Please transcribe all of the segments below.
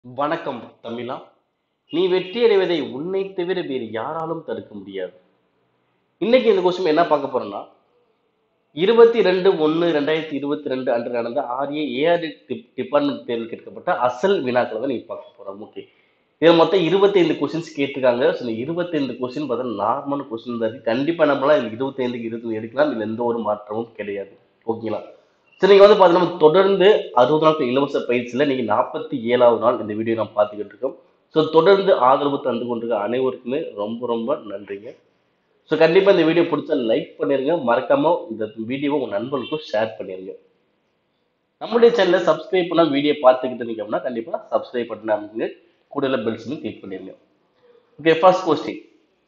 வணக்கம் தமிழா நீ வெற்றி அடைவதை உன்னை தவிர வேறு யாராலும் தடுக்க முடியாது இன்னைக்கு இந்த கொஸ்டின் என்ன பார்க்க போறோம்னா இருபத்தி ரெண்டு ஒன்று ரெண்டாயிரத்தி இருபத்தி ரெண்டு அன்று நடந்த ஆர்ஏ ஏஆர் டிபார்ட்மெண்ட் தேர்வில் கேட்கப்பட்ட அசல் வினாக்களை தான் நீ பார்க்க போறோம் ஓகே இதில் மொத்தம் இருபத்தைந்து கொஸ்டின்ஸ் கேட்டிருக்காங்க ஸோ இந்த இருபத்தைந்து கொஸ்டின் பார்த்தா நார்மலான கொஸ்டின் தான் இருக்கு கண்டிப்பாக நம்மளாம் இது இருபத்தைந்துக்கு இருபத்தி எடுக்கலாம் இதில் எந்த ஒரு மாற்றமும் கிடையாது ஓகேங்களா சரி நீங்கள் வந்து பார்த்தீங்கன்னா நம்ம தொடர்ந்து அறுபது நாட்கள் இலவச பயிற்சியில் நீங்கள் நாற்பத்தி ஏழாவது நாள் இந்த வீடியோ நம்ம பார்த்துக்கிட்டு இருக்கோம் ஸோ தொடர்ந்து ஆதரவு தந்து கொண்டிருக்க அனைவருக்குமே ரொம்ப ரொம்ப நன்றிங்க ஸோ கண்டிப்பாக இந்த வீடியோ பிடிச்சா லைக் பண்ணிருங்க மறக்காம இந்த வீடியோவை உங்கள் நண்பர்களுக்கும் ஷேர் பண்ணிருங்க நம்மளுடைய சேனலை சப்ஸ்கிரைப் பண்ணால் வீடியோ பார்த்துக்கிட்டு இருக்கீங்க அப்படின்னா கண்டிப்பாக சப்ஸ்கிரைப் பண்ண அமைங்க கூடுதல் பெல்ஸ்னு கிளிக் பண்ணிருங்க ஓகே ஃபர்ஸ்ட் கொஸ்டின்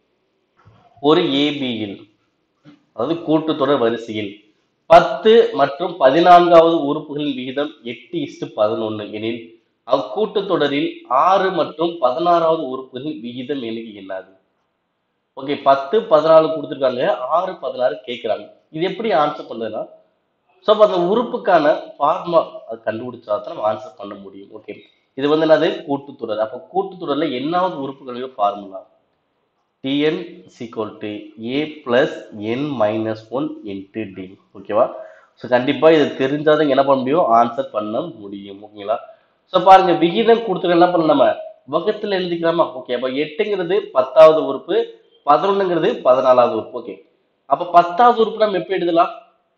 ஒரு ஏபியில் அதாவது கூட்டுத்தொடர் வரிசையில் பத்து மற்றும் பதினான்காவது உறுப்புகளின் விகிதம் எட்டு இஸ்டு பதினொன்று எனில் அக்கூட்டுத்தொடரில் ஆறு மற்றும் பதினாறாவது உறுப்புகளின் விகிதம் எனக்கு என்னது ஓகே பத்து பதினாலு கொடுத்துருக்காங்க ஆறு பதினாறு கேட்குறாங்க இது எப்படி ஆன்சர் பண்ணுறதுன்னா ஸோ அப்போ அந்த உறுப்புக்கான ஃபார்முலா அது கண்டுபிடிச்சா தான் நம்ம ஆன்சர் பண்ண முடியும் ஓகே இது வந்து என்னது கூட்டுத்தொடர் அப்போ கூட்டுத்தொடரில் என்னாவது உறுப்புகளுடைய formula tn is equal to a plus n minus 1 into d ஓகேவா ஸோ கண்டிப்பாக இது தெரிஞ்சாதான் என்ன பண்ண முடியும் ஆன்சர் பண்ண முடியும் ஓகேங்களா ஸோ பாருங்க விகிதம் கொடுத்துருக்க என்ன பண்ண நம்ம வகத்தில் எழுதிக்கலாமா ஓகே அப்போ எட்டுங்கிறது பத்தாவது உறுப்பு பதினொன்றுங்கிறது பதினாலாவது உறுப்பு ஓகே அப்போ பத்தாவது உறுப்பு நம்ம எப்படி எழுதலாம்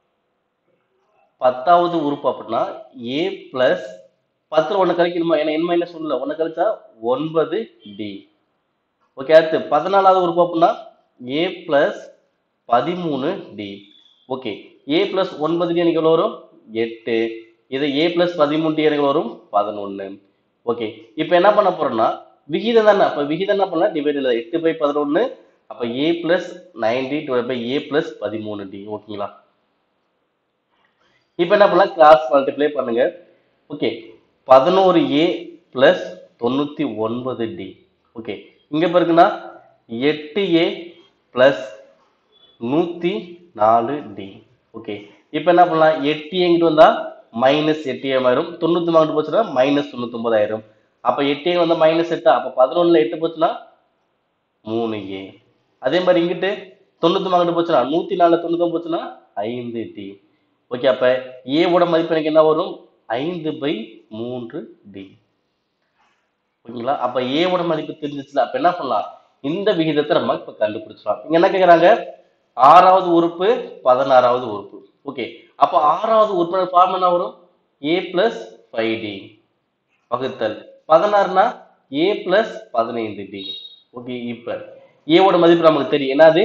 பத்தாவது உறுப்பு அப்படின்னா ஏ பிளஸ் பத்தில் ஒன்று கழிக்கணுமா ஏன்னா என் மைனஸ் ஒன்றில் ஒன்று கழிச்சா ஒன்பது டி ஓகே அடுத்து பதினாலாவது உறுப்பு அப்படின்னா ஏ பிளஸ் பதிமூணு டி ஓகே ஏ பிளஸ் ஒன்பது டி எனக்கு எவ்வளோ வரும் எட்டு இது ஏ பிளஸ் பதிமூணு டி எனக்கு வரும் பதினொன்று ஓகே இப்போ என்ன பண்ண போறோம்னா விகிதம் தானே அப்போ விகிதம் என்ன பண்ணலாம் டிவைட் இல்லை எட்டு பை பதினொன்று அப்போ A plus ninety divide by A plus பதிமூணு டி ஓகேங்களா இப்போ என்ன பண்ணலாம் கிராஸ் மல்டிப்ளை பண்ணுங்க ஓகே பதினோரு ஏ பிளஸ் தொண்ணூற்றி ஒன்பது டி ஓகே இங்கே பாருங்கன்னா எட்டு ஏ ப்ளஸ் நூற்றி நாலு டி ஓகே இப்போ என்ன பண்ணலாம் எட்டு எங்கிட்டு வந்தால் மைனஸ் எட்டு ஏ ஆயிரும் தொண்ணூற்றி வாங்கிட்டு போச்சுன்னா மைனஸ் தொண்ணூத்தொம்பது ஆயிரும் அப்போ எட்டு ஏ வந்தால் மைனஸ் எட்டா அப்போ பதினொன்றில் எட்டு போச்சுன்னா மூணு ஏ அதே மாதிரி இங்கிட்டு தொண்ணூற்றி வாங்கிட்டு போச்சுன்னா நூற்றி நாலு தொண்ணூத்தொம்பது போச்சுன்னா ஐந்து டி ஓகே அப்போ ஏவோட மதிப்பு எனக்கு என்ன வரும் ஐந்து பை மூன்று டி ஓகேங்களா அப்ப ஏவோட மதிப்பு தெரிஞ்சிச்சுல அப்ப என்ன பண்ணலாம் இந்த விகிதத்தை நம்ம இப்ப கண்டுபிடிச்சலாம் இங்க என்ன கேக்குறாங்க ஆறாவது உறுப்பு பதினாறாவது உறுப்பு ஓகே அப்ப ஆறாவது உறுப்பு ஃபார்ம் என்ன வரும் ஏ பிளஸ் ஃபைவ் டி வகுத்தல் பதினாறுனா ஏ பிளஸ் பதினைந்து டி ஓகே இப்ப ஏவோட மதிப்பு நமக்கு தெரியும் என்னது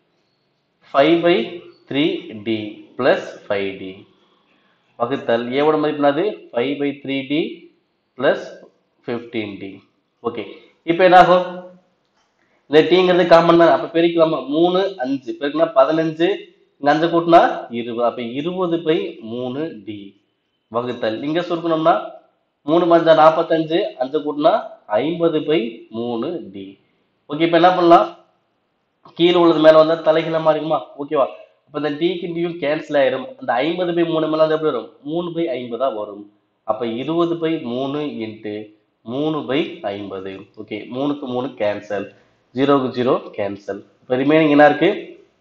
five by three D plus five D வகுத்தல் ஏவோட மதிப்பு என்னது five by three D plus fifteen D okay இப்போ என்ன ஆகும் இந்த டீங்கிறது காமன் தான் அப்போ பெருக்கலாமா மூணு அஞ்சு பெருக்குனா பதினஞ்சு இங்கே அஞ்சு கூட்டினா இருபது அப்போ இருபது பை மூணு டி வகுத்தல் இங்கே சுருக்கணும்னா மூணு பஞ்சா நாற்பத்தஞ்சு அஞ்சு கூட்டினா ஐம்பது பை மூணு டி ஓகே இப்போ என்ன பண்ணலாம் கீழே உள்ளது மேலே வந்தால் தலைகீழமாக இருக்குமா ஓகேவா அப்போ இந்த டிக்கு டியும் கேன்சல் ஆயிரும் அந்த ஐம்பது பை மூணு மேலே வந்து எப்படி வரும் மூணு பை ஐம்பதா வரும் அப்போ இருபது பை மூணு இன்ட்டு மூணு பை ஐம்பது ஓகே மூணுக்கு மூணு கேன்சல் ஜீரோக்கு ஜீரோ கேன்சல் இப்போ ரிமைனிங் என்ன இருக்கு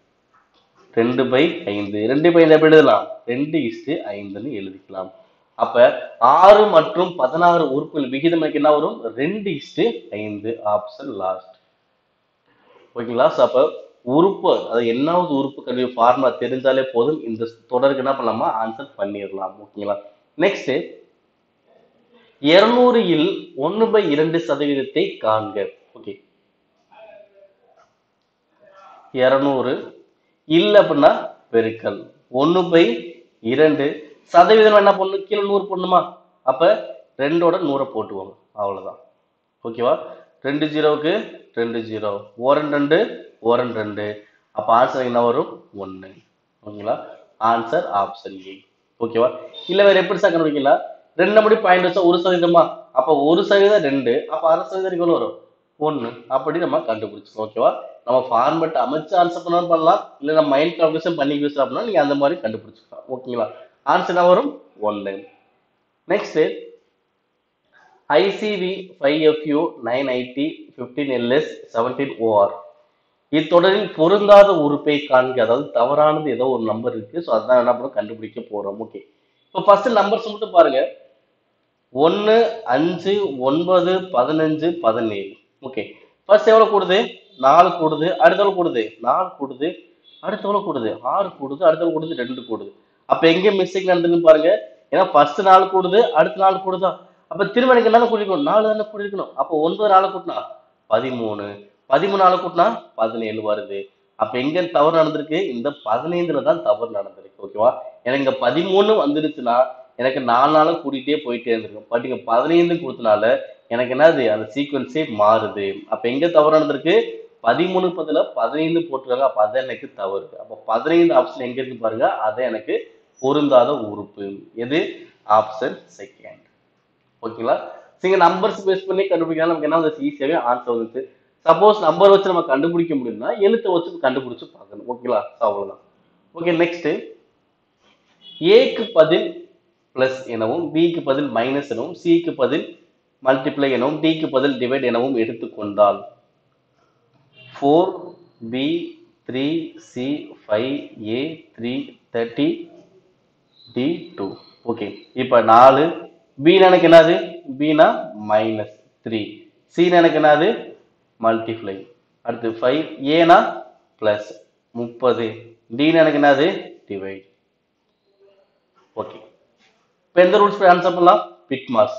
ரெண்டு பை ஐந்து ரெண்டு பை ஐந்து எப்படி எழுதலாம் ரெண்டு இஸ்டு ஐந்துன்னு எழுதிக்கலாம் அப்ப ஆறு மற்றும் பதினாறு உறுப்புகள் விகிதம் எனக்கு என்ன வரும் ரெண்டு இஸ்டு ஐந்து ஆப்ஷன் லாஸ்ட் ஓகேங்களா ஸோ அப்போ உறுப்பு அது என்னாவது உறுப்பு கல்வி ஃபார்முலா தெரிஞ்சாலே போதும் இந்த தொடருக்கு என்ன பண்ணலாமா ஆன்சர் பண்ணிடலாம் ஓகேங்களா நெக்ஸ்ட் இருநூறு இல் ஒன்று பை இரண்டு சதவீதத்தை காண்க ஓகே இருநூறு இல்ல அப்படின்னா பெருக்கல் ஒன்று பை இரண்டு சதவீதம் என்ன பண்ணணும் கீழே நூறு போடணுமா அப்ப ரெண்டோட நூறை போட்டுவாங்க அவ்வளவுதான் ஓகேவா ரெண்டு ஜீரோவுக்கு ரெண்டு ஜீரோ ஓரன் ரெண்டு ஓரன் ரெண்டு அப்ப ஆன்சர் என்ன வரும் ஒன்று ஓகேங்களா ஆன்சர் ஆப்ஷன் ஏ ஓகேவா இல்ல வேற எப்படி சார் கண்டுபிடிக்கலாம் ரெண்டு மணி பாயிண்ட் வச்சா ஒரு சதவீதமா அப்ப ஒரு சதவீதம் ரெண்டு அப்ப அரை சதவீதம் எவ்வளவு வரும் ஒண்ணு அப்படி நம்ம கண்டுபிடிச்சோம் ஓகேவா நம்ம ஃபார்மேட் அமைச்சு ஆன்சர் பண்ணாலும் பண்ணலாம் இல்ல நம்ம மைண்ட் கால்குலேஷன் பண்ணி யூஸ் அப்படின்னா நீங்க அந்த மாதிரி கண்டுபிடிச்சிக்கலாம் ஓகேங்களா ஆன்சர் என்ன வரும் ஒன்று next ICV five FU nine ID fifteen LS seventeen OR இத்தொடரில் பொருந்தாத உறுப்பை காண்க அதாவது தவறானது ஏதோ ஒரு நம்பர் இருக்கு ஸோ அதான் என்ன பண்ணுறோம் கண்டுபிடிக்க போறோம் ஓகே இப்போ ஃபர்ஸ்ட் நம்பர்ஸ் மட்டும் பாருங்க ஒன்று அஞ்சு ஒன்பது பதினஞ்சு பதினேழு ஓகே ஃபர்ஸ்ட் எவ்வளோ கூடுது நாலு கூடுது அடுத்த எவ்வளோ கூடுது நாலு கூடுது அடுத்த எவ்வளோ கூடுது ஆறு கூடுது அடுத்த எவ்வளோ கூடுது ரெண்டு கூடுது அப்போ எங்கே மிஸ்டேக் நடந்துன்னு பாருங்க ஏன்னா ஃபர்ஸ்ட் நாலு கூடுது அடுத்த நாலு கூடுதா அப்போ திரும்ப எனக்கு என்ன கூட்டிக்கணும் நாலு தானே கூட்டிக்கணும் அப்போ ஒன்பது நாலு கூட்டினா பதிமூணு பதிமூணு நாலு கூட்டினா பதினேழு வருது அப்ப எங்க தவறு நடந்திருக்கு இந்த பதினைந்துல தான் தவறு நடந்திருக்கு ஓகேவா எனக்கு இங்க பதிமூணு வந்துருச்சுன்னா எனக்கு நாலு நாளும் கூட்டிகிட்டே போயிட்டே இருந்திருக்கும் பட் இங்க பதினைந்து கொடுத்தனால எனக்கு என்னது அந்த சீக்வன்ஸே மாறுது அப்ப எங்க தவறு நடந்திருக்கு பதிமூணு பதில பதினைந்து போட்டிருக்காங்க அப்ப அது எனக்கு தவறு அப்ப பதினைந்து ஆப்ஷன் எங்க இருக்கு பாருங்க அது எனக்கு பொருந்தாத உறுப்பு எது ஆப்ஷன் செகண்ட் ஓகேங்களா நீங்க நம்பர்ஸ் பேஸ் பண்ணி கண்டுபிடிக்கலாம் நமக்கு என்ன வந்து ஈஸியாவே ஆன்சர் வந்துச்சு சப்போஸ் நம்பர் வச்சு நம்ம கண்டுபிடிக்க முடியும்னா எழுத்தை வச்சு கண்டுபிடிச்சு பார்க்கணும் ஓகேங்களா So, அவ்வளவுதான் ஓகே நெக்ஸ்ட் ஏக்கு பதில் பிளஸ் எனவும் பிக்கு பதில் மைனஸ் எனவும் சிக்கு பதில் மல்டிப்ளை எனவும் டிக்கு பதில் டிவைட் எனவும் எடுத்துக்கொண்டால் four B three C five A three thirty D two okay இப்போ நாலு பின்னு எனக்கு என்னது பினா மைனஸ் த்ரீ சின்னு எனக்கு என்னது மல்டிப்ளை அடுத்து ஃபைவ் ஏனா ப்ளஸ் முப்பது டின்னு எனக்கு என்னது டிவைட் ஓகே இப்போ எந்த ரூல்ஸ் ஆன்சர் பண்ணலாம் பிட் மாஸ்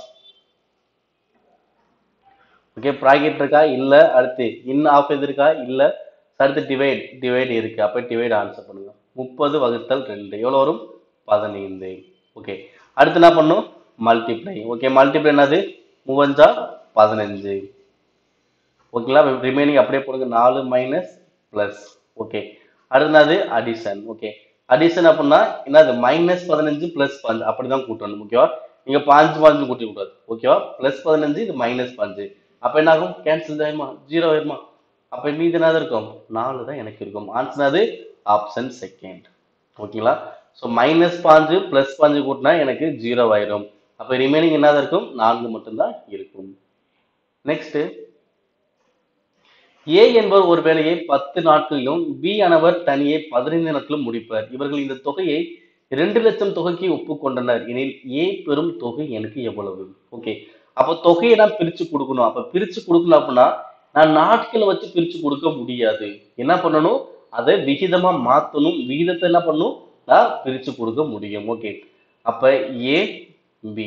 ஓகே ப்ராக்கெட் இருக்கா இல்ல அடுத்து இன் ஆஃப் எது இருக்கா இல்ல அடுத்து டிவைட் டிவைட் இருக்கு அப்ப டிவைட் ஆன்சர் பண்ணுங்க முப்பது வகுத்தல் ரெண்டு எவ்வளவு வரும் பதினைந்து ஓகே அடுத்து என்ன பண்ணும் மல்டிப்ளை ஓகே மல்டிப்ளை என்னது மூவஞ்சா பதினஞ்சு ஓகேங்களா ரிமைனிங் அப்படியே போடுங்க நாலு மைனஸ் பிளஸ் ஓகே அடுத்தது அடிஷன் ஓகே அடிஷன் அப்படின்னா என்னது மைனஸ் பதினஞ்சு பிளஸ் பஞ்சு அப்படிதான் கூட்டணும் ஓகேவா நீங்க பாஞ்சு பாஞ்சு கூட்ட கூடாது ஓகேவா பிளஸ் பதினஞ்சு இது மைனஸ் பஞ்சு அப்ப என்ன ஆகும் கேன்சல் ஆயிருமா ஜீரோ ஆயிருமா அப்ப மீது என்னது இருக்கும் நாலு தான் எனக்கு இருக்கும் ஆன்சர் அது ஆப்ஷன் செகண்ட் ஓகேங்களா ஸோ மைனஸ் பாஞ்சு பிளஸ் பாஞ்சு கூட்டினா எனக்கு ஜீரோ ஆயிரும் அப்ப ரிமைனிங் என்னதான் இருக்கும் நான்கு மட்டும்தான் இருக்கும் நெக்ஸ்ட் ஏ என்பவர் ஒரு வேலையை பத்து நாட்களிலும் பி ஆனவர் தனியே பதினைந்து நாட்களும் முடிப்பர் இவர்கள் இந்த தொகையை இரண்டு லட்சம் தொகைக்கு ஒப்புக்கொண்டனர் எனில் ஏ பெறும் தொகை எனக்கு எவ்வளவு ஓகே அப்போ தொகையை நான் பிரிச்சு கொடுக்கணும் அப்ப பிரிச்சு கொடுக்கணும் அப்படின்னா நான் நாட்களை வச்சு பிரிச்சு கொடுக்க முடியாது என்ன பண்ணணும் அதை விகிதமா மாத்தணும் விகிதத்தை என்ன பண்ணணும் நான் பிரிச்சு கொடுக்க முடியும் ஓகே அப்ப ஏ பி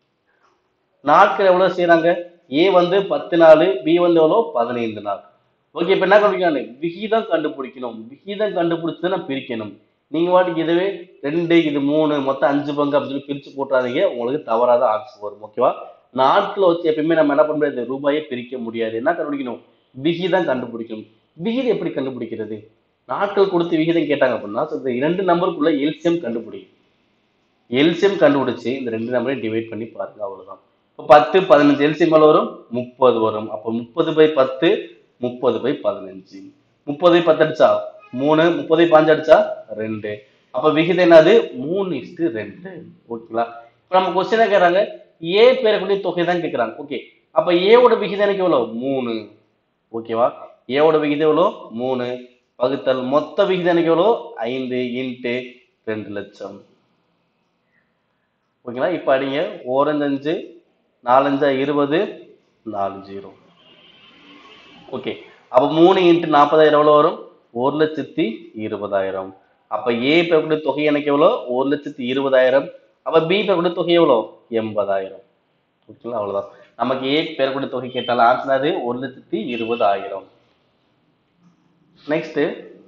நாட்கள் எவ்வளவு செய்யறாங்க ஏ வந்து பத்து நாள் பி வந்து எவ்வளோ பதினைந்து நாள் ஓகே இப்போ என்ன கண்டுபிடிக்கணும் விகிதம் கண்டுபிடிக்கணும் விகிதம் கண்டுபிடிச்சு நான் பிரிக்கணும் நீங்க வாட்டுக்கு இதுவே ரெண்டு இது மூணு மொத்தம் அஞ்சு பங்கு அப்படின்னு சொல்லி பிரிச்சு போட்டுறாதீங்க உங்களுக்கு தவறாத ஆன்சர் வரும் ஓகேவா நாட்களை வச்சு எப்பயுமே நம்ம என்ன பண்ண முடியாது ரூபாயை பிரிக்க முடியாது என்ன கண்டுபிடிக்கணும் விகிதம் கண்டுபிடிக்கணும் விகிதம் எப்படி கண்டுபிடிக்கிறது நாட்கள் கொடுத்து விகிதம் கேட்டாங்க அப்படின்னா so இந்த இரண்டு நம்பருக்குள்ள எல்சியம் கண்டுபிடிக்கும் எல்சியம் கண்டுபிடிச்சு இந்த ரெண்டு நம்பரையும் டிவைட் பண்ணி பாருங்க அவ்வளவுதான் இப்போ பத்து பதினஞ்சு எல்சியம் எவ்வளவு வரும் முப்பது வரும் அப்போ முப்பது பை பத்து முப்பது பை பதினஞ்சு முப்பது பை பத்து அடிச்சா மூணு முப்பது பை பாஞ்சு அடிச்சா ரெண்டு அப்ப விகிதம் என்னது மூணு இஸ்டு ரெண்டு ஓகேங்களா இப்போ நம்ம கொஸ்டின் கேட்கறாங்க ஏ பேரக்கூடிய தொகை தான் கேட்கறாங்க ஓகே அப்ப ஏவோட விகிதம் எனக்கு எவ்வளவு மூணு ஓகேவா ஏவோட விகிதம் எவ்வளோ மூணு வகுத்தல் மொத்த விகிதம் எனக்கு எவ்வளோ ஐந்து இன்ட்டு ரெண்டு லட்சம் ஓகேங்களா இப்போ அடிங்க ஓரஞ்சு அஞ்சு நாலஞ்சா இருபது நாலு ஜீரோ ஓகே அப்போ மூணு இன்ட்டு நாற்பதாயிரம் எவ்வளோ வரும் ஒரு லட்சத்தி இருபதாயிரம் அப்போ ஏ பெறக்கூடிய தொகை எனக்கு எவ்வளோ ஒரு லட்சத்தி இருபதாயிரம் அப்போ பி பெறக்கூடிய தொகை எவ்வளோ எண்பதாயிரம் ஓகேங்களா அவ்வளோதான் நமக்கு ஏ பெறக்கூடிய தொகை கேட்டாலும் ஆன்சர் அது ஒரு லட்சத்தி இருபதாயிரம் நெக்ஸ்ட்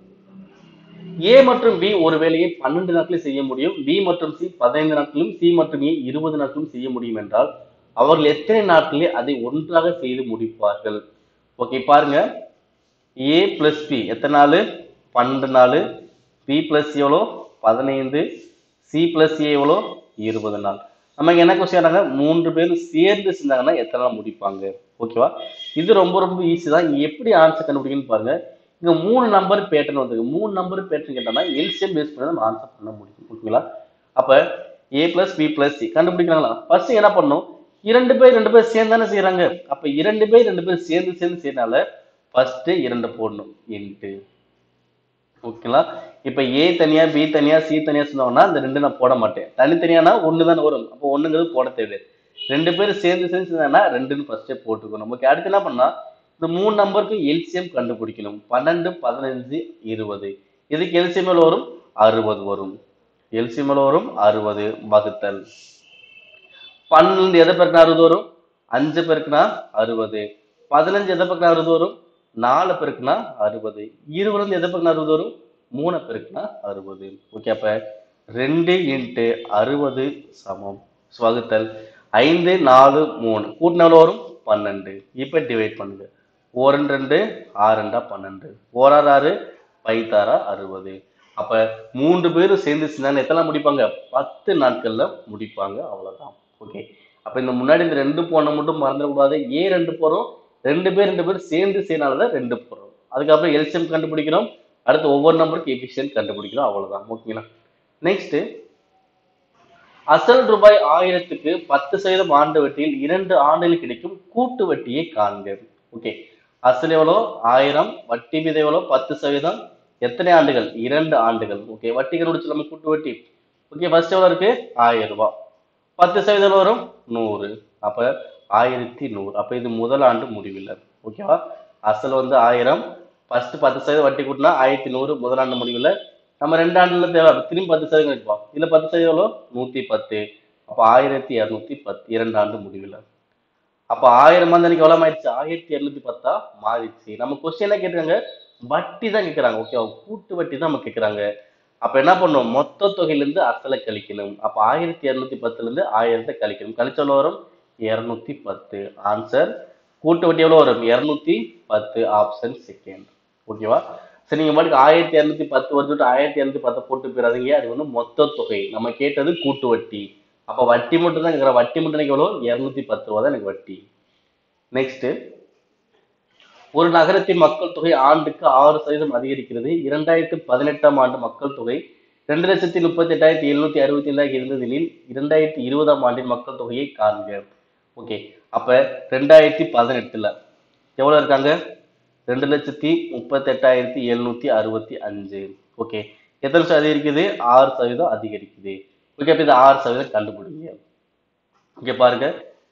ஏ மற்றும் பி ஒரு வேலையை பன்னெண்டு நாட்களில் செய்ய முடியும் பி மற்றும் சி பதினைந்து நாட்களும் சி மற்றும் ஏ இருபது நாட்களும் செய்ய முடியும் என்றால் அவர்கள் எத்தனை நாட்களில் அதை ஒன்றாக செய்து முடிப்பார்கள் ஓகே பாருங்க ஏ பிளஸ் பி எத்தனை நாள் பன்னெண்டு நாள் பி பிளஸ் எவ்வளோ பதினைந்து சி பிளஸ் ஏ எவ்வளோ இருபது நாள் நமக்கு என்ன கொஸ்டின் மூன்று பேரும் சேர்ந்து செஞ்சாங்கன்னா எத்தனை நாள் முடிப்பாங்க ஓகேவா இது ரொம்ப ரொம்ப ஈஸி தான் எப்படி ஆன்சர் கண்டுபிடிக்கணும்னு பாருங்க இங்க மூணு நம்பர் பேட்டர்ன் வந்திருக்கு மூணு நம்பர் பேட்டர்ன் கேட்டோம்னா எல்சிஎம் பேஸ் பண்ணி நம்ம ஆன்சர் பண்ண முடியும் ஓகேங்களா அப்ப A plus B plus C கண்டுபிடிக்கிறாங்களா ஃபர்ஸ்ட் என்ன பண்ணணும் இரண்டு பேர் ரெண்டு பேர் சேர்ந்து தானே செய்யறாங்க அப்ப இரண்டு பேர் ரெண்டு பேர் சேர்ந்து சேர்ந்து செய்யறனால ஃபர்ஸ்ட் இரண்டு போடணும் இன்ட்டு ஓகேங்களா இப்ப ஏ தனியா பி தனியா சி தனியா சொன்னோம்னா இந்த ரெண்டு நான் போட மாட்டேன் தனித்தனியானா ஒண்ணு தானே வரும் அப்போ ஒண்ணுங்கிறது போட தேவையில்லை ரெண்டு பேரும் சேர்ந்து சேர்ந்து செஞ்சாங்கன்னா ரெண்டுன்னு ஃபர்ஸ்டே போட்டுக்கணும் ஓகே அடுத்து என்ன பண்ணா இந்த மூணு நம்பருக்கு எல்சிஎம் கண்டுபிடிக்கணும் பன்னெண்டு பதினஞ்சு இருபது இதுக்கு எல்சிஎம் வரும் அறுபது வரும் எல்சிஎம் வரும் அறுபது வகுத்தல் பன்னெண்டு எதை பெருக்கினா அறுபது வரும் அஞ்சு பெருக்கினா அறுபது பதினஞ்சு எதை பெருக்கினா அறுபது வரும் நாலு பெருக்கினா அறுபது இருபது வந்து எதை பெருக்கினா அறுபது வரும் மூணு பெருக்கினா அறுபது ஓகே அப்ப ரெண்டு இன்ட்டு அறுபது சமம் வகுத்தல் ஐந்து நாலு மூணு கூட்டினா எவ்வளவு வரும் பன்னெண்டு இப்ப டிவைட் பண்ணுங்க ஓரன் ரெண்டு ஆறு ரெண்டா பன்னெண்டு ஓராறு ஆறு பைத்தாரா அறுபது அப்ப மூன்று பேரும் சேர்ந்து செஞ்சாங்க எத்தனை முடிப்பாங்க பத்து நாட்கள்ல முடிப்பாங்க அவ்வளவுதான் ஓகே அப்ப இந்த முன்னாடி இந்த ரெண்டு போன மட்டும் மறந்துடக்கூடாது ஏன் ரெண்டு போறோம் ரெண்டு பேர் ரெண்டு பேர் சேர்ந்து செய்யனாலதான் ரெண்டு போறோம் அதுக்கப்புறம் எல்சிஎம் கண்டுபிடிக்கிறோம் அடுத்து ஒவ்வொரு நம்பருக்கு எஃபிஷியன்ட் கண்டுபிடிக்கிறோம் அவ்வளவுதான் ஓகேங்களா நெக்ஸ்ட் அசல் ரூபாய் ஆயிரத்துக்கு பத்து சதவீதம் ஆண்டு வட்டியில் இரண்டு ஆண்டுகள் கிடைக்கும் கூட்டு வட்டியை காண்க ஓகே அசல் எவ்வளோ ஆயிரம் வட்டி விதை எவ்வளோ பத்து சதவீதம் எத்தனை ஆண்டுகள் இரண்டு ஆண்டுகள் ஓகே வட்டி கண்டுபிடிச்சு நம்ம கூட்டு வட்டி ஓகே ஃபர்ஸ்ட் எவ்வளோ இருக்கு ஆயிரம் ரூபாய் பத்து சதவீதம் வரும் நூறு அப்ப ஆயிரத்தி நூறு அப்ப இது முதல் ஆண்டு முடிவில் ஓகேவா அசல் வந்து ஆயிரம் ஃபர்ஸ்ட் பத்து சதவீதம் வட்டி கூட்டினா ஆயிரத்தி நூறு முதல் ஆண்டு முடிவில் நம்ம ரெண்டு ஆண்டுல தேவை அப்ப திரும்பி பத்து சதவீதம் வைப்போம் இதுல பத்து சதவீதம் எவ்வளோ நூத்தி பத்து அப்ப ஆயிரத்தி இரநூத்தி பத்து இரண்டு ஆண்டு முடிவில் அப்ப ஆயிரம் வந்து எனக்கு எவ்வளவு ஆயிடுச்சு ஆயிரத்தி இருநூத்தி பத்தா மாறிடுச்சு நம்ம கொஸ்டின் என்ன கேட்கறாங்க வட்டி தான் கேட்கறாங்க ஓகே கூட்டு வட்டி தான் நம்ம கேட்கறாங்க அப்ப என்ன பண்ணும் மொத்த தொகையில இருந்து அசலை கழிக்கணும் அப்ப ஆயிரத்தி இருநூத்தி பத்துல இருந்து ஆயிரத்தை கழிக்கணும் கழிச்ச எவ்வளவு வரும் இருநூத்தி பத்து ஆன்சர் கூட்டு வட்டி எவ்வளவு வரும் இருநூத்தி பத்து ஆப்ஷன் செகண்ட் ஓகேவா சரி நீங்க பாட்டுக்கு ஆயிரத்தி இரநூத்தி பத்து வருதுட்டு ஆயிரத்தி இரநூத்தி பத்தை போட்டு போயிடாதீங்க அது வந்து மொத்த தொகை நம்ம கேட்டது கூட்டு வட்டி அப்ப வட்டி மட்டும் தான் கேட்குறேன் வட்டி மட்டும் எனக்கு எவ்வளோ இருநூத்தி பத்து ரூபா தான் எனக்கு வட்டி நெக்ஸ்ட் ஒரு நகரத்தின் மக்கள் தொகை ஆண்டுக்கு ஆறு சதவீதம் அதிகரிக்கிறது இரண்டாயிரத்தி பதினெட்டாம் ஆண்டு மக்கள் தொகை ரெண்டு லட்சத்தி முப்பத்தி எட்டாயிரத்தி எழுநூத்தி அறுபத்தி ஏழாக இருந்ததில் இரண்டாயிரத்தி இருபதாம் ஆண்டின் மக்கள் தொகையை காண்க ஓகே அப்ப ரெண்டாயிரத்தி பதினெட்டுல எவ்வளவு இருக்காங்க ரெண்டு லட்சத்தி முப்பத்தி எட்டாயிரத்தி எழுநூத்தி அறுபத்தி அஞ்சு ஓகே எத்தனை சதவீதம் அதிகரிக்குது ஆறு சதவீதம் அதிகரிக்குது ஓகே அப்ப இது ஆறு சதவீதம் கண்டுபிடிங்க இங்க பாருங்க